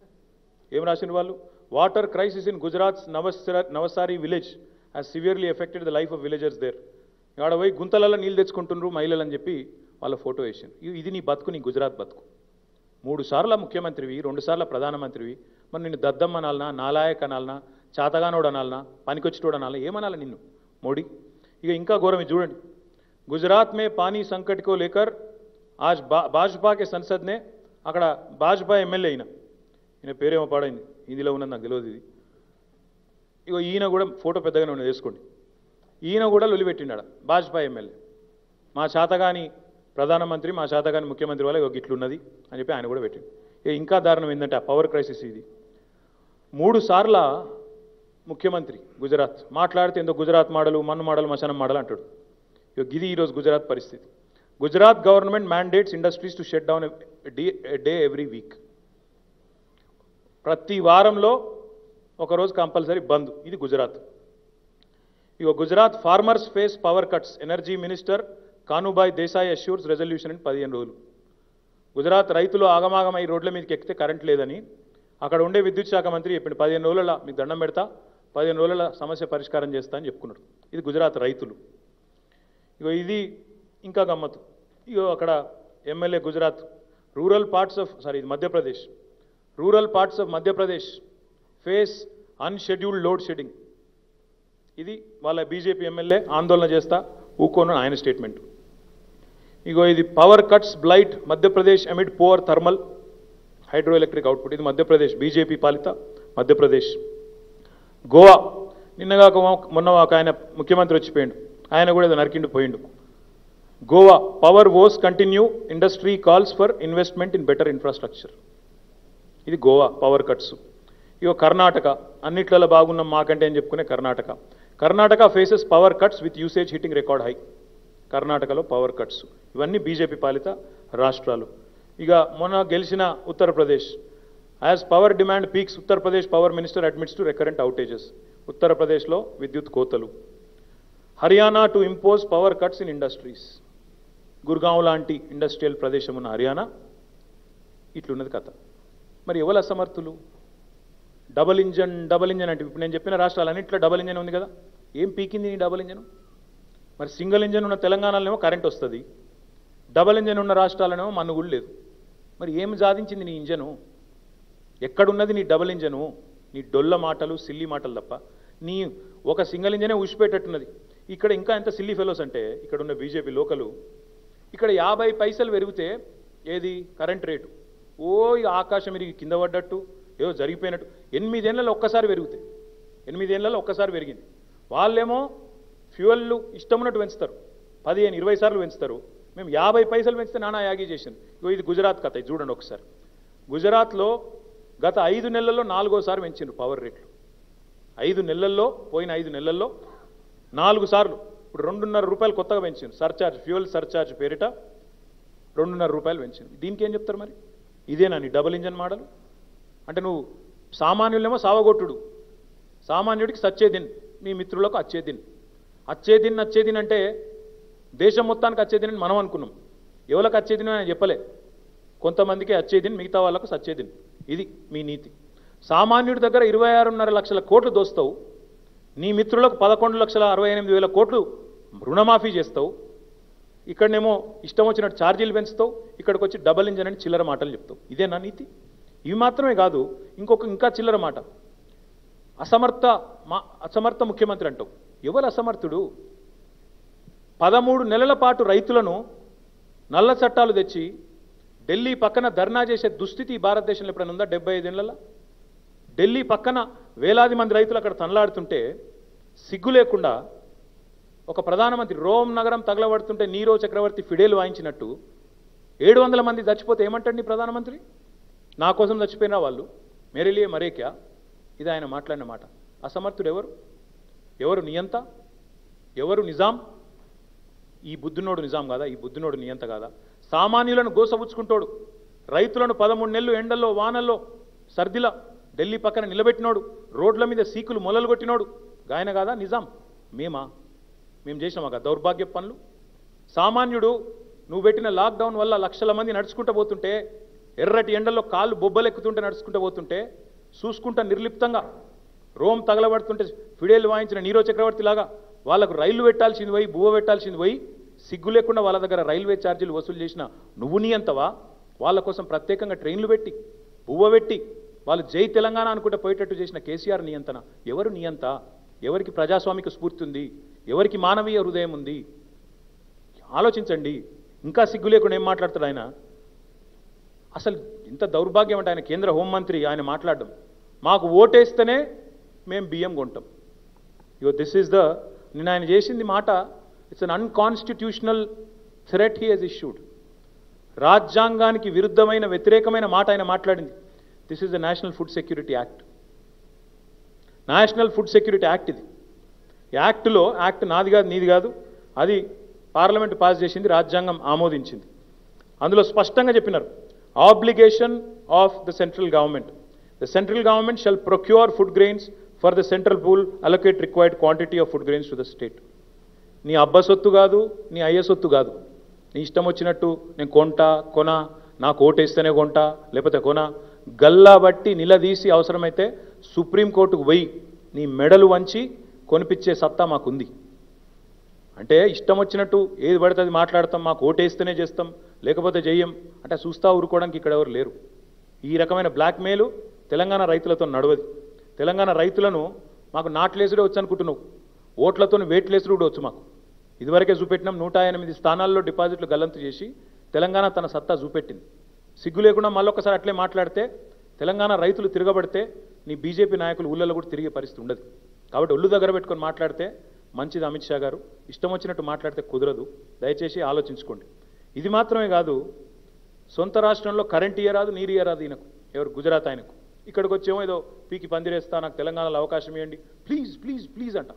ఏం రాసిన వాళ్ళు వాటర్ క్రైసిస్ ఇన్ గుజరాత్ నవసర Navsari village has severely affected the life of villagers there ఆడ పోయి గుంతలలో నీళ్ళు తెచ్చుకుంటున్నారు మహిళలు అని చెప్పి వాళ్ళ ఫోటో వేసారు ఇది నీ బతుకు నీ గుజరాత్ బతుకు మూడు సార్ల ముఖ్యమంత్రివి రెండు సార్ల ప్రధానమంత్రివి మరి నిన్ను దద్దమ్మ అనాలనా నాలాయక్ అనాలనా చాతగానోడు అనాలనా పనికొచ్చిటోడు అనాలనా ఏమనాలి నిన్ను మోడీ ఇక ఇంకా ఘోరం ఇది చూడండి గుజరాత్ మే పానీ సంకట్ కో లేకర్ ఆజ్ బా భాజపా కే సంసద్ నే అక్కడ భాజపా ఎమ్మెల్యే అయిన ఈయన పేరేమో పాడైంది హిందీలో ఉన్నది నాకు తెలియదు ఇది ఇగో ఈయన కూడా ఫోటో పెద్దగానే ఉన్నది వేసుకోండి ఈయన కూడా లొలిపెట్టిండాడ భాజపా ఎమ్మెల్యే మా శాతగాని ప్రధానమంత్రి మా శాతగాని ముఖ్యమంత్రి వల్ల ఇగో గిట్లున్నది అని చెప్పి ఆయన కూడా పెట్టిండు ఇక ఇంకా దారుణం ఏంటంటే ఆ పవర్ క్రైసిస్ ఇది మూడు సార్ల ముఖ్యమంత్రి గుజరాత్ మాట్లాడితే ఎందుకు గుజరాత్ మాడలు మన్ను మాడలు మశానం మాడలు అంటాడు ఇక ఇది ఈరోజు గుజరాత్ పరిస్థితి Gujarat government mandates industries to shut down day every week ప్రతి వారంలో ఒకరోజు కంపల్సరీ బంద్ ఇది గుజరాత్ ఇక Gujarat farmers face power cuts energy minister Kanubhai Desai assures resolution అని పదిహేను రోజులు గుజరాత్ రైతులు ఆగమాగమై రోడ్ల మీదకి ఎక్కితే కరెంట్ లేదని అక్కడ ఉండే విద్యుత్ శాఖ మంత్రి చెప్పిండు పదిహేను రోజుల మీకు దండం పెడతా పదిహేను రోజుల సమస్య పరిష్కారం చేస్తా అని చెప్పుకున్నాడు ఇది గుజరాత్ రైతులు ఇగో ఇది ఇంకా గమ్మత్తు ఇగో అక్కడ MLA Gujarat rural parts of sorry ఇది Madhya Pradesh rural parts of Madhya Pradesh face unscheduled load shedding ఇది వాళ్ళ బీజేపీ ఎమ్మెల్యే ఆందోళన చేస్తా ఊకోను ఆయన స్టేట్మెంట్ ఇగో ఇది power cuts blight Madhya Pradesh amid poor thermal hydro electric output ఇది మధ్యప్రదేశ్ బీజేపీ పాలిత మధ్యప్రదేశ్ గోవా నిన్నగాక మొన్న ఒక ఆయన ముఖ్యమంత్రి వచ్చిపోయిండు ఆయన కూడా ఏదో నరికిండు పోయిండు Goa power woes continue industry calls for investment in better infrastructure ఇది గోవా పవర్ కట్స్ ఇగో కర్ణాటక అన్నిట్లలో బాగున్నాం మాకంటే అని చెప్పుకునే Karnataka Karnataka faces power cuts with usage hitting record high కర్ణాటకలో పవర్ కట్స్ ఇవన్నీ బీజేపీ పాలిత రాష్ట్రాలు ఇక మొన్న గెలిచిన Uttar Pradesh as power demand peaks Uttar Pradesh power minister admits to recurrent outages ఉత్తరప్రదేశ్లో విద్యుత్ కోతలు Haryana to impose power cuts in industries Gurgaon లాంటి ఇండస్ట్రియల్ ప్రదేశం ఉన్న హర్యానా ఇట్లున్నది కథ మరి ఎవరు అసమర్థులు డబల్ ఇంజన్ డబల్ ఇంజన్ అంటే ఇప్పుడు నేను చెప్పిన రాష్ట్రాలన్నింటిలో డబల్ ఇంజన్ ఉంది కదా ఏం పీకింది నీ డబల్ ఇంజన్ మరి సింగిల్ ఇంజన్ ఉన్న తెలంగాణలోనేమో కరెంట్ వస్తుంది డబల్ ఇంజన్ ఉన్న రాష్ట్రాలనేమో మన్ను కూడా లేదు మరి ఏం సాధించింది నీ ఇంజను ఎక్కడున్నది నీ డబల్ ఇంజను నీ డొల్ల మాటలు సిల్లి మాటలు తప్ప నీ ఒక సింగిల్ ఇంజనే ఊసిపోయేటట్టున్నది ఇక్కడ ఇంకా ఎంత సిల్లీ ఫెలోస్ అంటే ఇక్కడ ఉన్న బీజేపీ లోకలు ఇక్కడ యాభై పైసలు పెరిగితే ఏది కరెంట్ రేటు ఓ ఇక ఆకాశం ఇరిగి కింద పడ్డట్టు ఏదో జరిగిపోయినట్టు ఎనిమిదేళ్లలో ఒక్కసారి పెరుగుతాయి ఎనిమిదేళ్లలో ఒక్కసారి పెరిగింది వాళ్ళేమో ఫ్యూయల్లు ఇష్టమున్నట్టు పెంచుతారు పదిహేను ఇరవై సార్లు పెంచుతారు మేము యాభై పైసలు పెంచితే నానా యాగి చేసింది ఇగో ఇది గుజరాత్ కథ ఇది చూడండి ఒకసారి గుజరాత్లో గత ఐదు నెలల్లో నాలుగోసారి పెంచిండ్రు పవర్ రేట్లు ఐదు నెలల్లో పోయిన ఐదు నెలల్లో నాలుగు సార్లు ఇప్పుడు రెండున్నర రూపాయలు కొత్తగా పెంచింది సర్చార్జ్ ఫ్యూయల్ సర్చార్జ్ పేరిట రెండున్నర రూపాయలు పెంచింది దీనికి ఏం చెప్తారు మరి ఇదేనా నీ డబుల్ ఇంజన్ మోడల్ అంటే నువ్వు సామాన్యులేమో సావగొట్టుడు సామాన్యుడికి సచ్చేదిన్ మీ మిత్రులకు అచ్చేదిన్ అచ్చేదిన్ అచ్చేదిన్ అంటే దేశం మొత్తానికి అచ్చేదిన్ అని మనం అనుకున్నాం ఎవరికి అచ్చేదిన్ అని చెప్పలే కొంతమందికి అచ్చేదిన్ మిగతా వాళ్ళకు సచ్చేదిన్ ఇది మీ నీతి సామాన్యుడి దగ్గర ఇరవై ఆరున్నర లక్షల కోట్లు దోస్తావు నీ మిత్రులకు పదకొండు లక్షల అరవై ఎనిమిది వేల కోట్లు రుణమాఫీ చేస్తావు ఇక్కడనేమో ఇష్టం వచ్చినట్టు ఛార్జీలు పెంచుతావు ఇక్కడికి వచ్చి డబల్ ఇంజన్ అని చిల్లర మాటలు చెప్తావు ఇదేనా నీతి ఇవి మాత్రమే కాదు ఇంకొక ఇంకా చిల్లర మాట అసమర్థ మా అసమర్థ ముఖ్యమంత్రి అంటావు ఎవరు అసమర్థుడు పదమూడు నెలల పాటు రైతులను నల్ల చట్టాలు తెచ్చి ఢిల్లీ పక్కన ధర్నా చేసే దుస్థితి ఈ భారతదేశంలో ఎప్పుడైనా ఉందా డెబ్బై ఐదేళ్లలో ఢిల్లీ పక్కన వేలాది మంది రైతులు అక్కడ తనలాడుతుంటే సిగ్గు లేకుండా ఒక ప్రధానమంత్రి రోమ్ నగరం తగలబడుతుంటే నీరో చక్రవర్తి ఫిడేలు వాయించినట్టు ఏడు వందల మంది చచ్చిపోతే ఏమంటాడు నీ ప్రధానమంత్రి నా కోసం చచ్చిపోయినా వాళ్ళు మేరేలియే మరేక్యా ఇది ఆయన మాట్లాడిన మాట అసమర్థుడు ఎవరు ఎవరు నియంత ఎవరు నిజాం ఈ బుద్ధునోడు నిజాం కాదా ఈ బుద్ధునోడు నియంత కాదా సామాన్యులను గోసపుచ్చుకుంటోడు రైతులను పదమూడు నెలలు ఎండల్లో వానల్లో సర్దిలా ఢిల్లీ పక్కన నిలబెట్టినోడు రోడ్ల మీద సీకులు మొలలు కొట్టినోడు గాయన కాదా నిజాం మేమా మేము చేసినామా కదా దౌర్భాగ్య పనులు సామాన్యుడు నువ్వు పెట్టిన లాక్డౌన్ వల్ల లక్షల మంది నడుచుకుంటూ పోతుంటే ఎర్రటి ఎండల్లో కాళ్ళు బొబ్బలెక్కుతుంటే నడుచుకుంటూ పోతుంటే చూసుకుంటా నిర్లిప్తంగా రోమ్ తగలబడుతుంటే ఫిడేలు వాయించిన నీరో చక్రవర్తి లాగా వాళ్ళకు రైళ్లు పెట్టాల్సింది పోయి బువ్వ పెట్టాల్సింది పోయి సిగ్గు లేకుండా వాళ్ళ దగ్గర రైల్వే ఛార్జీలు వసూలు చేసిన నువ్వు నీయంతవా వాళ్ళ కోసం ప్రత్యేకంగా ట్రైన్లు పెట్టి బువ్వ పెట్టి వాళ్ళు జై తెలంగాణ అనుకుంటే పోయేటట్టు చేసిన కేసీఆర్ నియంతన ఎవరు నియంత ఎవరికి ప్రజాస్వామిక స్ఫూర్తి ఉంది ఎవరికి మానవీయ హృదయం ఉంది ఆలోచించండి ఇంకా సిగ్గు లేకుండా ఏం మాట్లాడతాడు ఆయన అసలు ఇంత దౌర్భాగ్యం అంటే ఆయన కేంద్ర హోంమంత్రి ఆయన మాట్లాడడం మాకు ఓటేస్తేనే మేము బియ్యం కొంటాం ఇగో దిస్ ఈస్ ద నేను ఆయన చేసింది మాట it's an unconstitutional threat he has issued రాజ్యాంగానికి విరుద్ధమైన వ్యతిరేకమైన మాట ఆయన మాట్లాడింది this is the national food security act national food security act ఇది యాక్ట్లో యాక్ట్ నాది కాదు నీది కాదు అది పార్లమెంట్ పాస్ చేసింది రాజ్యాంగం ఆమోదించింది అందులో స్పష్టంగా చెప్పినారు obligation of the central government the central government shall procure food grains for the central pool allocate required quantity of food grains to the state నీ అబ్బ సొత్తు కాదు నీ అయ్య సొత్తు కాదు నీ ఇష్టం వచ్చినట్టు నేను కొంటా కొన నాకు ఓటేస్తేనే కొంటా లేకపోతే కొన గల్లా బట్టి నిలదీసి అవసరమైతే సుప్రీంకోర్టుకు పోయి నీ మెడలు వంచి కొనిపించే సత్తా మాకుంది అంటే ఇష్టం వచ్చినట్టు ఏది పడితే అది మాట్లాడతాం మాకు ఓటేస్తేనే చేస్తాం లేకపోతే చెయ్యం అంటే చూస్తా ఊరుకోవడానికి ఇక్కడ ఎవరు లేరు ఈ రకమైన బ్లాక్మెయిల్ తెలంగాణ రైతులతో నడవది తెలంగాణ రైతులను మాకు నాట్లేసుడే వచ్చు అనుకుంటున్నావు ఓట్లతో వేట్లేసుడు కూడా వచ్చు మాకు ఇదివరకే చూపెట్టినాం నూట ఎనిమిది స్థానాల్లో డిపాజిట్లు గల్లంతు చేసి తెలంగాణ తన సత్తా చూపెట్టింది సిగ్గు లేకుండా మళ్ళొకసారి అట్లే మాట్లాడితే తెలంగాణ రైతులు తిరగబడితే నీ బీజేపీ నాయకులు ఊళ్ళలో కూడా తిరిగే పరిస్థితి ఉండదు కాబట్టి ఒళ్ళు దగ్గర పెట్టుకొని మాట్లాడితే మంచిది అమిత్ షా గారు ఇష్టం వచ్చినట్టు మాట్లాడితే కుదరదు దయచేసి ఆలోచించుకోండి ఇది మాత్రమే కాదు సొంత రాష్ట్రంలో కరెంట్ ఇయ్యరాదు నీరు ఇయ్యరాదు ఈయనకు ఎవరు గుజరాత్ ఆయనకు ఇక్కడికి వచ్చేమో ఏదో పీకి పందిరేస్తా నాకు తెలంగాణలో అవకాశం ఇవ్వండి ప్లీజ్ ప్లీజ్ ప్లీజ్ అంట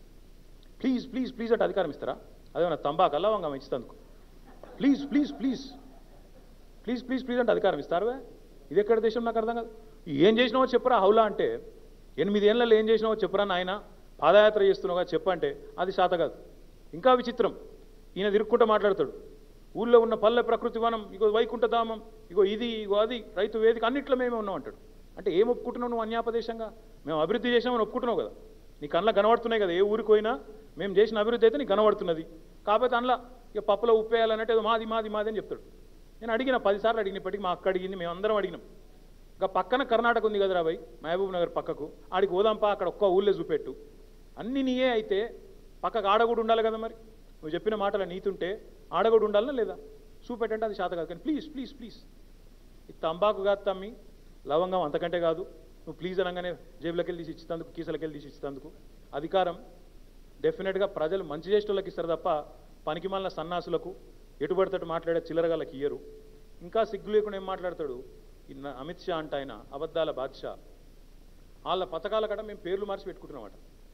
ప్లీజ్ ప్లీజ్ ప్లీజ్ అంటే అధికారం ఇస్తారా అదేమన్నా తంబాకు అల్లవంగా ఇచ్చినందుకు please please please please please please అంటే అధికారం ఇస్తారువే ఇది ఎక్కడ దేశం నాకు అర్థం కాదు ఏం చేసినావో చెప్పరా హౌలా అంటే ఎనిమిది ఏళ్ళలో ఏం చేసినావో చెప్పరా నాయన పాదయాత్ర చేస్తున్నావుగా చెప్పంటే అది శాత కాదు ఇంకా విచిత్రం ఈయన తిరుక్కుంటూ మాట్లాడతాడు ఊళ్ళో ఉన్న పల్లె ప్రకృతి వనం ఇగో వైకుంఠధామం ఇగో ఇది ఇగో అది రైతు వేదిక అన్నిట్లో మేమే ఉన్నాం అంటాడు అంటే ఏం ఒప్పుకుంటున్నావు నువ్వు అన్యాపదేశంగా మేము అభివృద్ధి చేసామని ఒప్పుకుంటున్నావు కదా నీ కళ్ళ కనబడుతున్నాయి కదా ఏ ఊరికి పోయినా మేము చేసిన అభివృద్ధి అయితే నీకు కనబడుతున్నది కాకపోతే అందులో ఇక పప్పులో ఉప్పేయాలన్నట్టు ఏదో మాది మాది మాది అని చెప్తాడు నేను అడిగిన పదిసార్లు అడిగిన ఇప్పటికి మా అక్క అడిగింది మేము అందరం అడిగినాం ఇంకా పక్కన కర్ణాటక ఉంది కదరా భయ్ మహబూబ్ నగర్ పక్కకు ఆడికి పోదాంపా అక్కడ ఒక్క ఊళ్ళో చూపెట్టు అన్ని నీయే అయితే పక్కకు ఆడగూడు ఉండాలి కదా మరి నువ్వు చెప్పిన మాటల నీతుంటే ఆడగూడు ఉండాలనా లేదా చూపెట్టంటే అది శాత కాదు కానీ ప్లీజ్ ప్లీజ్ ప్లీజ్ ఇది తంబాకు కాదు తమ్మి లవంగం అంతకంటే కాదు నువ్వు ప్లీజ్ అనగానే జేబులోకి వెళ్ళి తీసి ఇచ్చినందుకు కీసలకి వెళ్ళి తీసి ఇచ్చినందుకు అధికారం డెఫినెట్గా ప్రజలు మంచి చేసేటోళ్ళకి ఇస్తారు తప్ప పనికి మాలిన సన్నాసులకు ఎటుబడితట్టు మాట్లాడే చిల్లరగాళ్ళకి ఇయ్యరు ఇంకా సిగ్గు లేకుండా ఏం మాట్లాడతాడు ఈ న- అమిత్ షా అంట ఆయన అబద్ధాల బాద్షా వాళ్ళ పథకాల కట మేము పేర్లు మార్చి పెట్టుకుంటున్నామట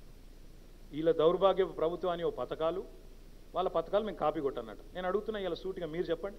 వీళ్ళ దౌర్భాగ్య ప్రభుత్వాన్ని ఓ పథకాలు వాళ్ళ పథకాలు మేము కాపీ కొట్టన్నట్టు నేను అడుగుతున్నా ఇలా సూటిగా మీరు చెప్పండి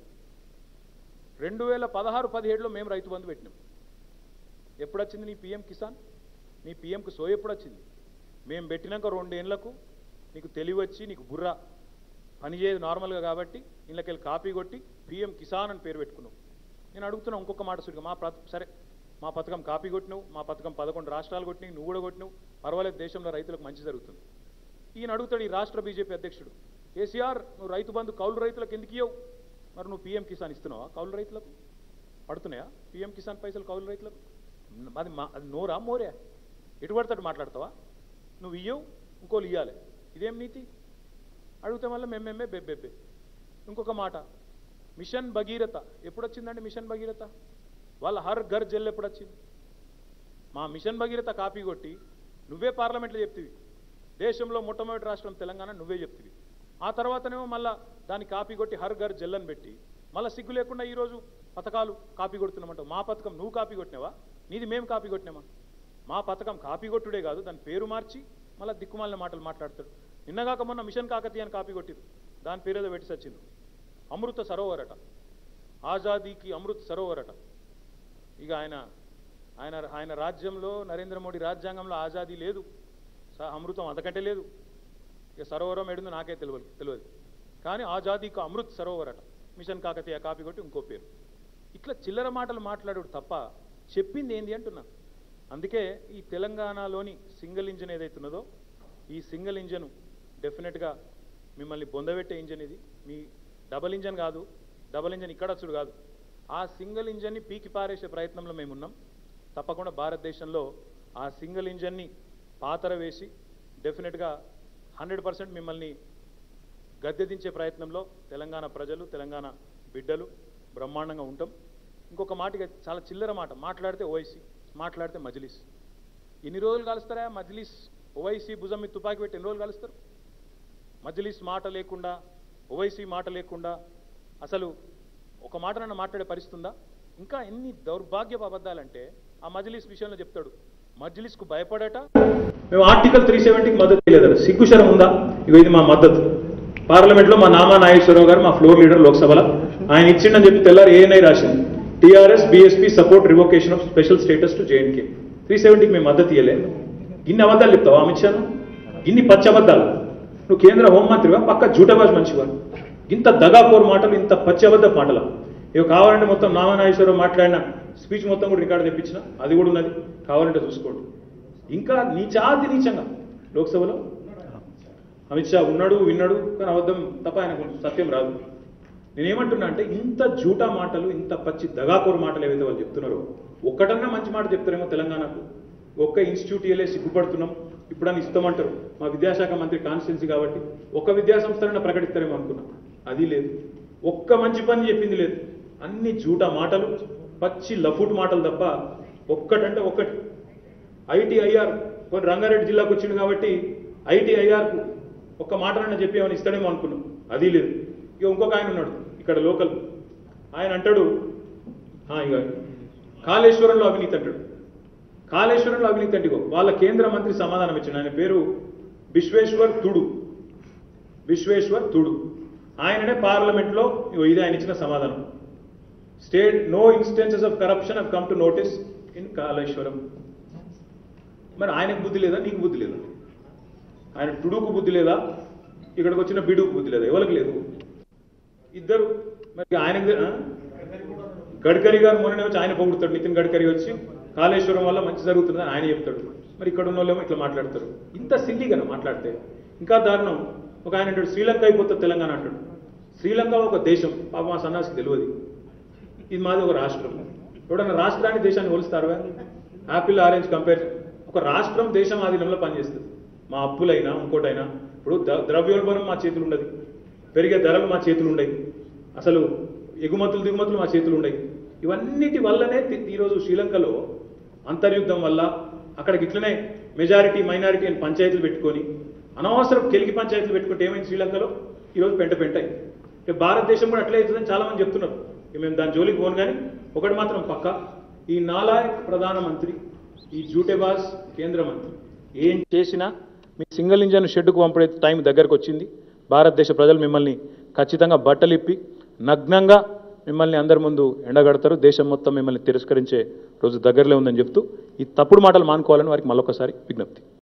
రెండు వేల పదహారు పదిహేడులో మేము రైతు బంధు పెట్టినాం ఎప్పుడు వచ్చింది నీ పిఎం కిసాన్ నీ పిఎంకు సో ఎప్పుడు వచ్చింది మేము పెట్టినాక రెండేళ్లకు నీకు తెలివి వచ్చి నీకు బుర్ర పనిచేయదు నార్మల్గా కాబట్టి ఇళ్ళకెళ్ళి కాపీ కొట్టి పిఎం కిసాన్ అని పేరు పెట్టుకున్నావు నేను అడుగుతున్నా ఇంకొక మాట సూటిగా మా ప్ర సరే మా పథకం కాపీ కొట్టినావు మా పథకం పదకొండు రాష్ట్రాలు కొట్టినావు నువ్వు కూడా కొట్టినావు పర్వాలేదు దేశంలో రైతులకు మంచి జరుగుతుంది ఈయన అడుగుతాడు ఈ రాష్ట్ర బీజేపీ అధ్యక్షుడు కేసీఆర్ నువ్వు రైతు బంధు కౌలు రైతులకు ఎందుకు ఇవ్వవు మరి నువ్వు పీఎం కిసాన్ ఇస్తున్నావా కౌలు రైతులకు పడుతున్నాయా పీఎం కిసాన్ పైసలు కౌలు రైతులకు అది మా అది నోరా మోరే ఎటు పడతాడు మాట్లాడతావా నువ్వు ఇయ్యవు ఇంకోళ్ళు ఇవ్వాలి ఇదేం నీతి అడిగితే మళ్ళీ మేమేమే బెబ్బెబ్బే ఇంకొక మాట మిషన్ భగీరథ ఎప్పుడు వచ్చిందండి మిషన్ భగీరథ వాళ్ళ హర్ ఘర్ జల్ ఎప్పుడు వచ్చింది మా మిషన్ భగీరథ కాపీ కొట్టి నువ్వే పార్లమెంట్లో చెప్తివి దేశంలో మొట్టమొదటి రాష్ట్రం తెలంగాణ నువ్వే చెప్తివి ఆ తర్వాతనేమో మళ్ళా దాన్ని కాపీ కొట్టి హర్ ఘర్ జల్లని పెట్టి మళ్ళీ సిగ్గు లేకుండా ఈరోజు పథకాలు కాపీ కొడుతున్నామంటావు మా పథకం నువ్వు కాపీ కొట్టినావా నీది మేము కాపీ కొట్టినామా మా పథకం కాపీ కొట్టుడే కాదు దాని పేరు మార్చి మళ్ళీ దిక్కుమాలిన మాటలు మాట్లాడతాడు నిన్నగాక మొన్న మిషన్ కాకతీయ అని కాపీ కొట్టిరు దాని పేరేదో పెట్టి సచ్చింది అమృత సరోవర్ అట ఆజాదీకి అమృత్ సరోవర్ అట ఇక ఆయన ఆయన ఆయన రాజ్యంలో నరేంద్ర మోడీ రాజ్యాంగంలో ఆజాదీ లేదు స- అమృతం అంతకంటే లేదు ఇక సరోవరం ఏడుందో నాకే తెలియదు తెలియదు కానీ ఆజాదీకి అమృత్ సరోవర్ అట మిషన్ కాకతీయ కాపీ కొట్టి ఇంకో పేరు ఇట్లా చిల్లర మాటలు మాట్లాడాడు తప్ప చెప్పింది ఏంది అంటున్నా అందుకే ఈ తెలంగాణలోని సింగిల్ ఇంజన్ ఏదైతున్నదో ఈ సింగిల్ ఇంజన్ డెఫినెట్గా మిమ్మల్ని బొందబెట్టే ఇంజన్ ఇది మీ డబల్ ఇంజన్ కాదు డబల్ ఇంజన్ ఇక్కడ వచ్చుడు కాదు ఆ సింగిల్ ఇంజన్ని పీకి పారేసే ప్రయత్నంలో మేమున్నాం తప్పకుండా భారతదేశంలో ఆ సింగిల్ ఇంజన్ని పాతర వేసి డెఫినెట్గా హండ్రెడ్ పర్సెంట్ మిమ్మల్ని గద్దె దించే ప్రయత్నంలో తెలంగాణ ప్రజలు తెలంగాణ బిడ్డలు బ్రహ్మాండంగా ఉంటాం ఇంకొక మాట ఇక చాలా చిల్లర మాట మాట్లాడితే ఓవైసీ మాట్లాడితే మజ్లిస్ ఎన్ని రోజులు కలుస్తారా మజ్లిస్ ఓవైసీ భుజం మీద తుపాకీ పెట్టి ఎన్ని రోజులు కలుస్తారు మజ్లిస్ మాట లేకుండా ఓవైసీ మాట లేకుండా అసలు ఒక మాట నన్ను మాట్లాడే పరిస్థితి ఉందా ఇంకా ఎన్ని దౌర్భాగ్యపు అబద్ధాలంటే ఆ మజ్లిస్ విషయంలో చెప్తాడు మజ్లిస్కు భయపడట మేము ఆర్టికల్ త్రీ సెవెంటీకి మద్దతు చేయలేదట సిగ్గుశరం ఉందా ఇగో ఇది మా మద్దతు పార్లమెంట్లో మా నామా నాగేశ్వరరావు గారు మా ఫ్లోర్ లీడర్ లోక్సభలో ఆయన ఇచ్చిండని చెప్పి తెల్లారి ఏఎన్ఐ రాసింది TRS BSP support revocation of special status to J and K three సెవెంటీకి మేము మద్దతు ఇయ్యలే ఇన్ని అబద్ధాలు చెప్తావా అమిత్ షాను ఇన్ని పచ్చి అబద్ధాలు నువ్వు కేంద్ర హోంమంత్రివా పక్క జూటబాజ్ మంచివా ఇంత దగాకోర్ మాటలు ఇంత పచ్చి అబద్ధ మాటలు ఇవి కావాలంటే మొత్తం నామనాగేశ్వరరావు మాట్లాడిన స్పీచ్ మొత్తం కూడా రికార్డు తెప్పించిన అది కూడా ఉన్నది కావాలంటే చూసుకోండి ఇంకా నీచాతి నీచంగా లోక్సభలో అమిత్ షా ఉన్నాడు విన్నాడు కానీ అబద్ధం తప్ప ఆయనకు సత్యం రాదు నేనేమంటున్నా అంటే ఇంత జూటా మాటలు ఇంత పచ్చి దగాకోరు మాటలు ఏవైతే వాళ్ళు చెప్తున్నారో ఒక్కటన్నా మంచి మాట చెప్తారేమో తెలంగాణకు ఒక్క ఇన్స్టిట్యూట్ ఇయలే సిగ్గుపడుతున్నాం ఇప్పుడని ఇస్తామంటారు మా విద్యాశాఖ మంత్రి కాన్స్టిట్యున్సీ కాబట్టి ఒక్క విద్యా సంస్థలన్నా ప్రకటిస్తారేమో అనుకున్నా అది లేదు ఒక్క మంచి పని చెప్పింది లేదు అన్ని జూటా మాటలు పచ్చి లఫూట్ మాటలు తప్ప ఒక్కటంటే ఒక్కటి ఐటీఐఆర్ కొన్ని రంగారెడ్డి జిల్లాకు వచ్చింది కాబట్టి ఐటీఐఆర్కు ఒక్క మాటనన్నా చెప్పి ఏమైనా ఇస్తాడేమో అనుకున్నాం అది లేదు ఇక ఇంకొక ఆయన ఉన్నాడు ఇక్కడ లోకల్ ఆయన అంటాడు "ఆ, ఇక కాళేశ్వరంలో అవినీతి అంటాడు కాళేశ్వరంలో అవినీతి అంటే ఇగో వాళ్ళ కేంద్ర మంత్రి సమాధానం ఇచ్చిండు ఆయన పేరు విశ్వేశ్వర్ తుడు విశ్వేశ్వర్ తుడు ఆయననే పార్లమెంట్లో ఇగో ఇది ఆయన ఇచ్చిన సమాధానం state no instances of corruption have come to notice in Kaleshwaram మరి ఆయనకు బుద్ధి లేదా నీకు బుద్ధి లేదా ఆయన టుడుకు బుద్ధి లేదా ఇక్కడికి వచ్చిన బిడుకు బుద్ధి లేదా ఎవరికి లేదు ఇద్దరు మరి ఆయనకు తె- ఆ? గడ్కరీ గారు మొన్న వచ్చి ఆయన పొగుడుతాడు నితిన్ గడ్కరీ వచ్చి కాళేశ్వరం వల్ల మంచి జరుగుతుందని ఆయన చెప్తాడు మరి ఇక్కడ ఉన్న వాళ్ళేమో ఇట్లా మాట్లాడతారు ఇంత సిల్లీగా మాట్లాడితే ఇంకా దారుణం ఒక ఆయన అంటాడు శ్రీలంక అయిపోతుంది తెలంగాణ అంటాడు శ్రీలంక ఒక దేశం పాప మా సన్నాసికి తెలియదు ఇది మాది ఒక రాష్ట్రం ఎవడన్నా రాష్ట్రాన్ని దేశాన్ని పోలుస్తారు యాపిల్ ఆరెంజ్ కంపేర్ ఒక రాష్ట్రం దేశం ఆధీనంలో పనిచేస్తుంది మా అప్పులైనా ఇంకోటైనా ఇప్పుడు ద- ద్రవ్యోల్బణం మా చేతులు ఉండదు పెరిగే ధరలు మా చేతులు ఉండయి అసలు ఎగుమతులు దిగుమతులు మా చేతులు ఉండయి ఇవన్నిటి వల్లనే తి- ఈరోజు శ్రీలంకలో అంతర్యుద్ధం వల్ల అక్కడికి ఇట్లనే మెజారిటీ మైనారిటీ అని పంచాయతీలు పెట్టుకొని అనవసరం కెలికి పంచాయతీలు పెట్టుకుంటే ఏమైంది శ్రీలంకలో ఈరోజు పెంట పెంటాయి ఇక భారతదేశం కూడా అట్లే అవుతుందని చాలా మంది చెప్తున్నారు ఇక మేము దాని జోలికి పోను కానీ ఒకటి మాత్రం పక్క ఈ నాలాయక్ ప్రధానమంత్రి ఈ జూటెబాజ్ కేంద్ర మంత్రి ఏం చేసినా మీ సింగిల్ ఇంజన్ షెడ్డుకు పంపడే టైం దగ్గరకు వచ్చింది భారతదేశ ప్రజలు మిమ్మల్ని ఖచ్చితంగా బట్టలిప్పి నగ్నంగా మిమ్మల్ని అందరి ముందు ఎండగడతారు దేశం మొత్తం మిమ్మల్ని తిరస్కరించే రోజు దగ్గరలో ఉందని చెప్తూ ఈ తప్పుడు మాటలు మానుకోవాలని వారికి మళ్ళొకసారి విజ్ఞప్తి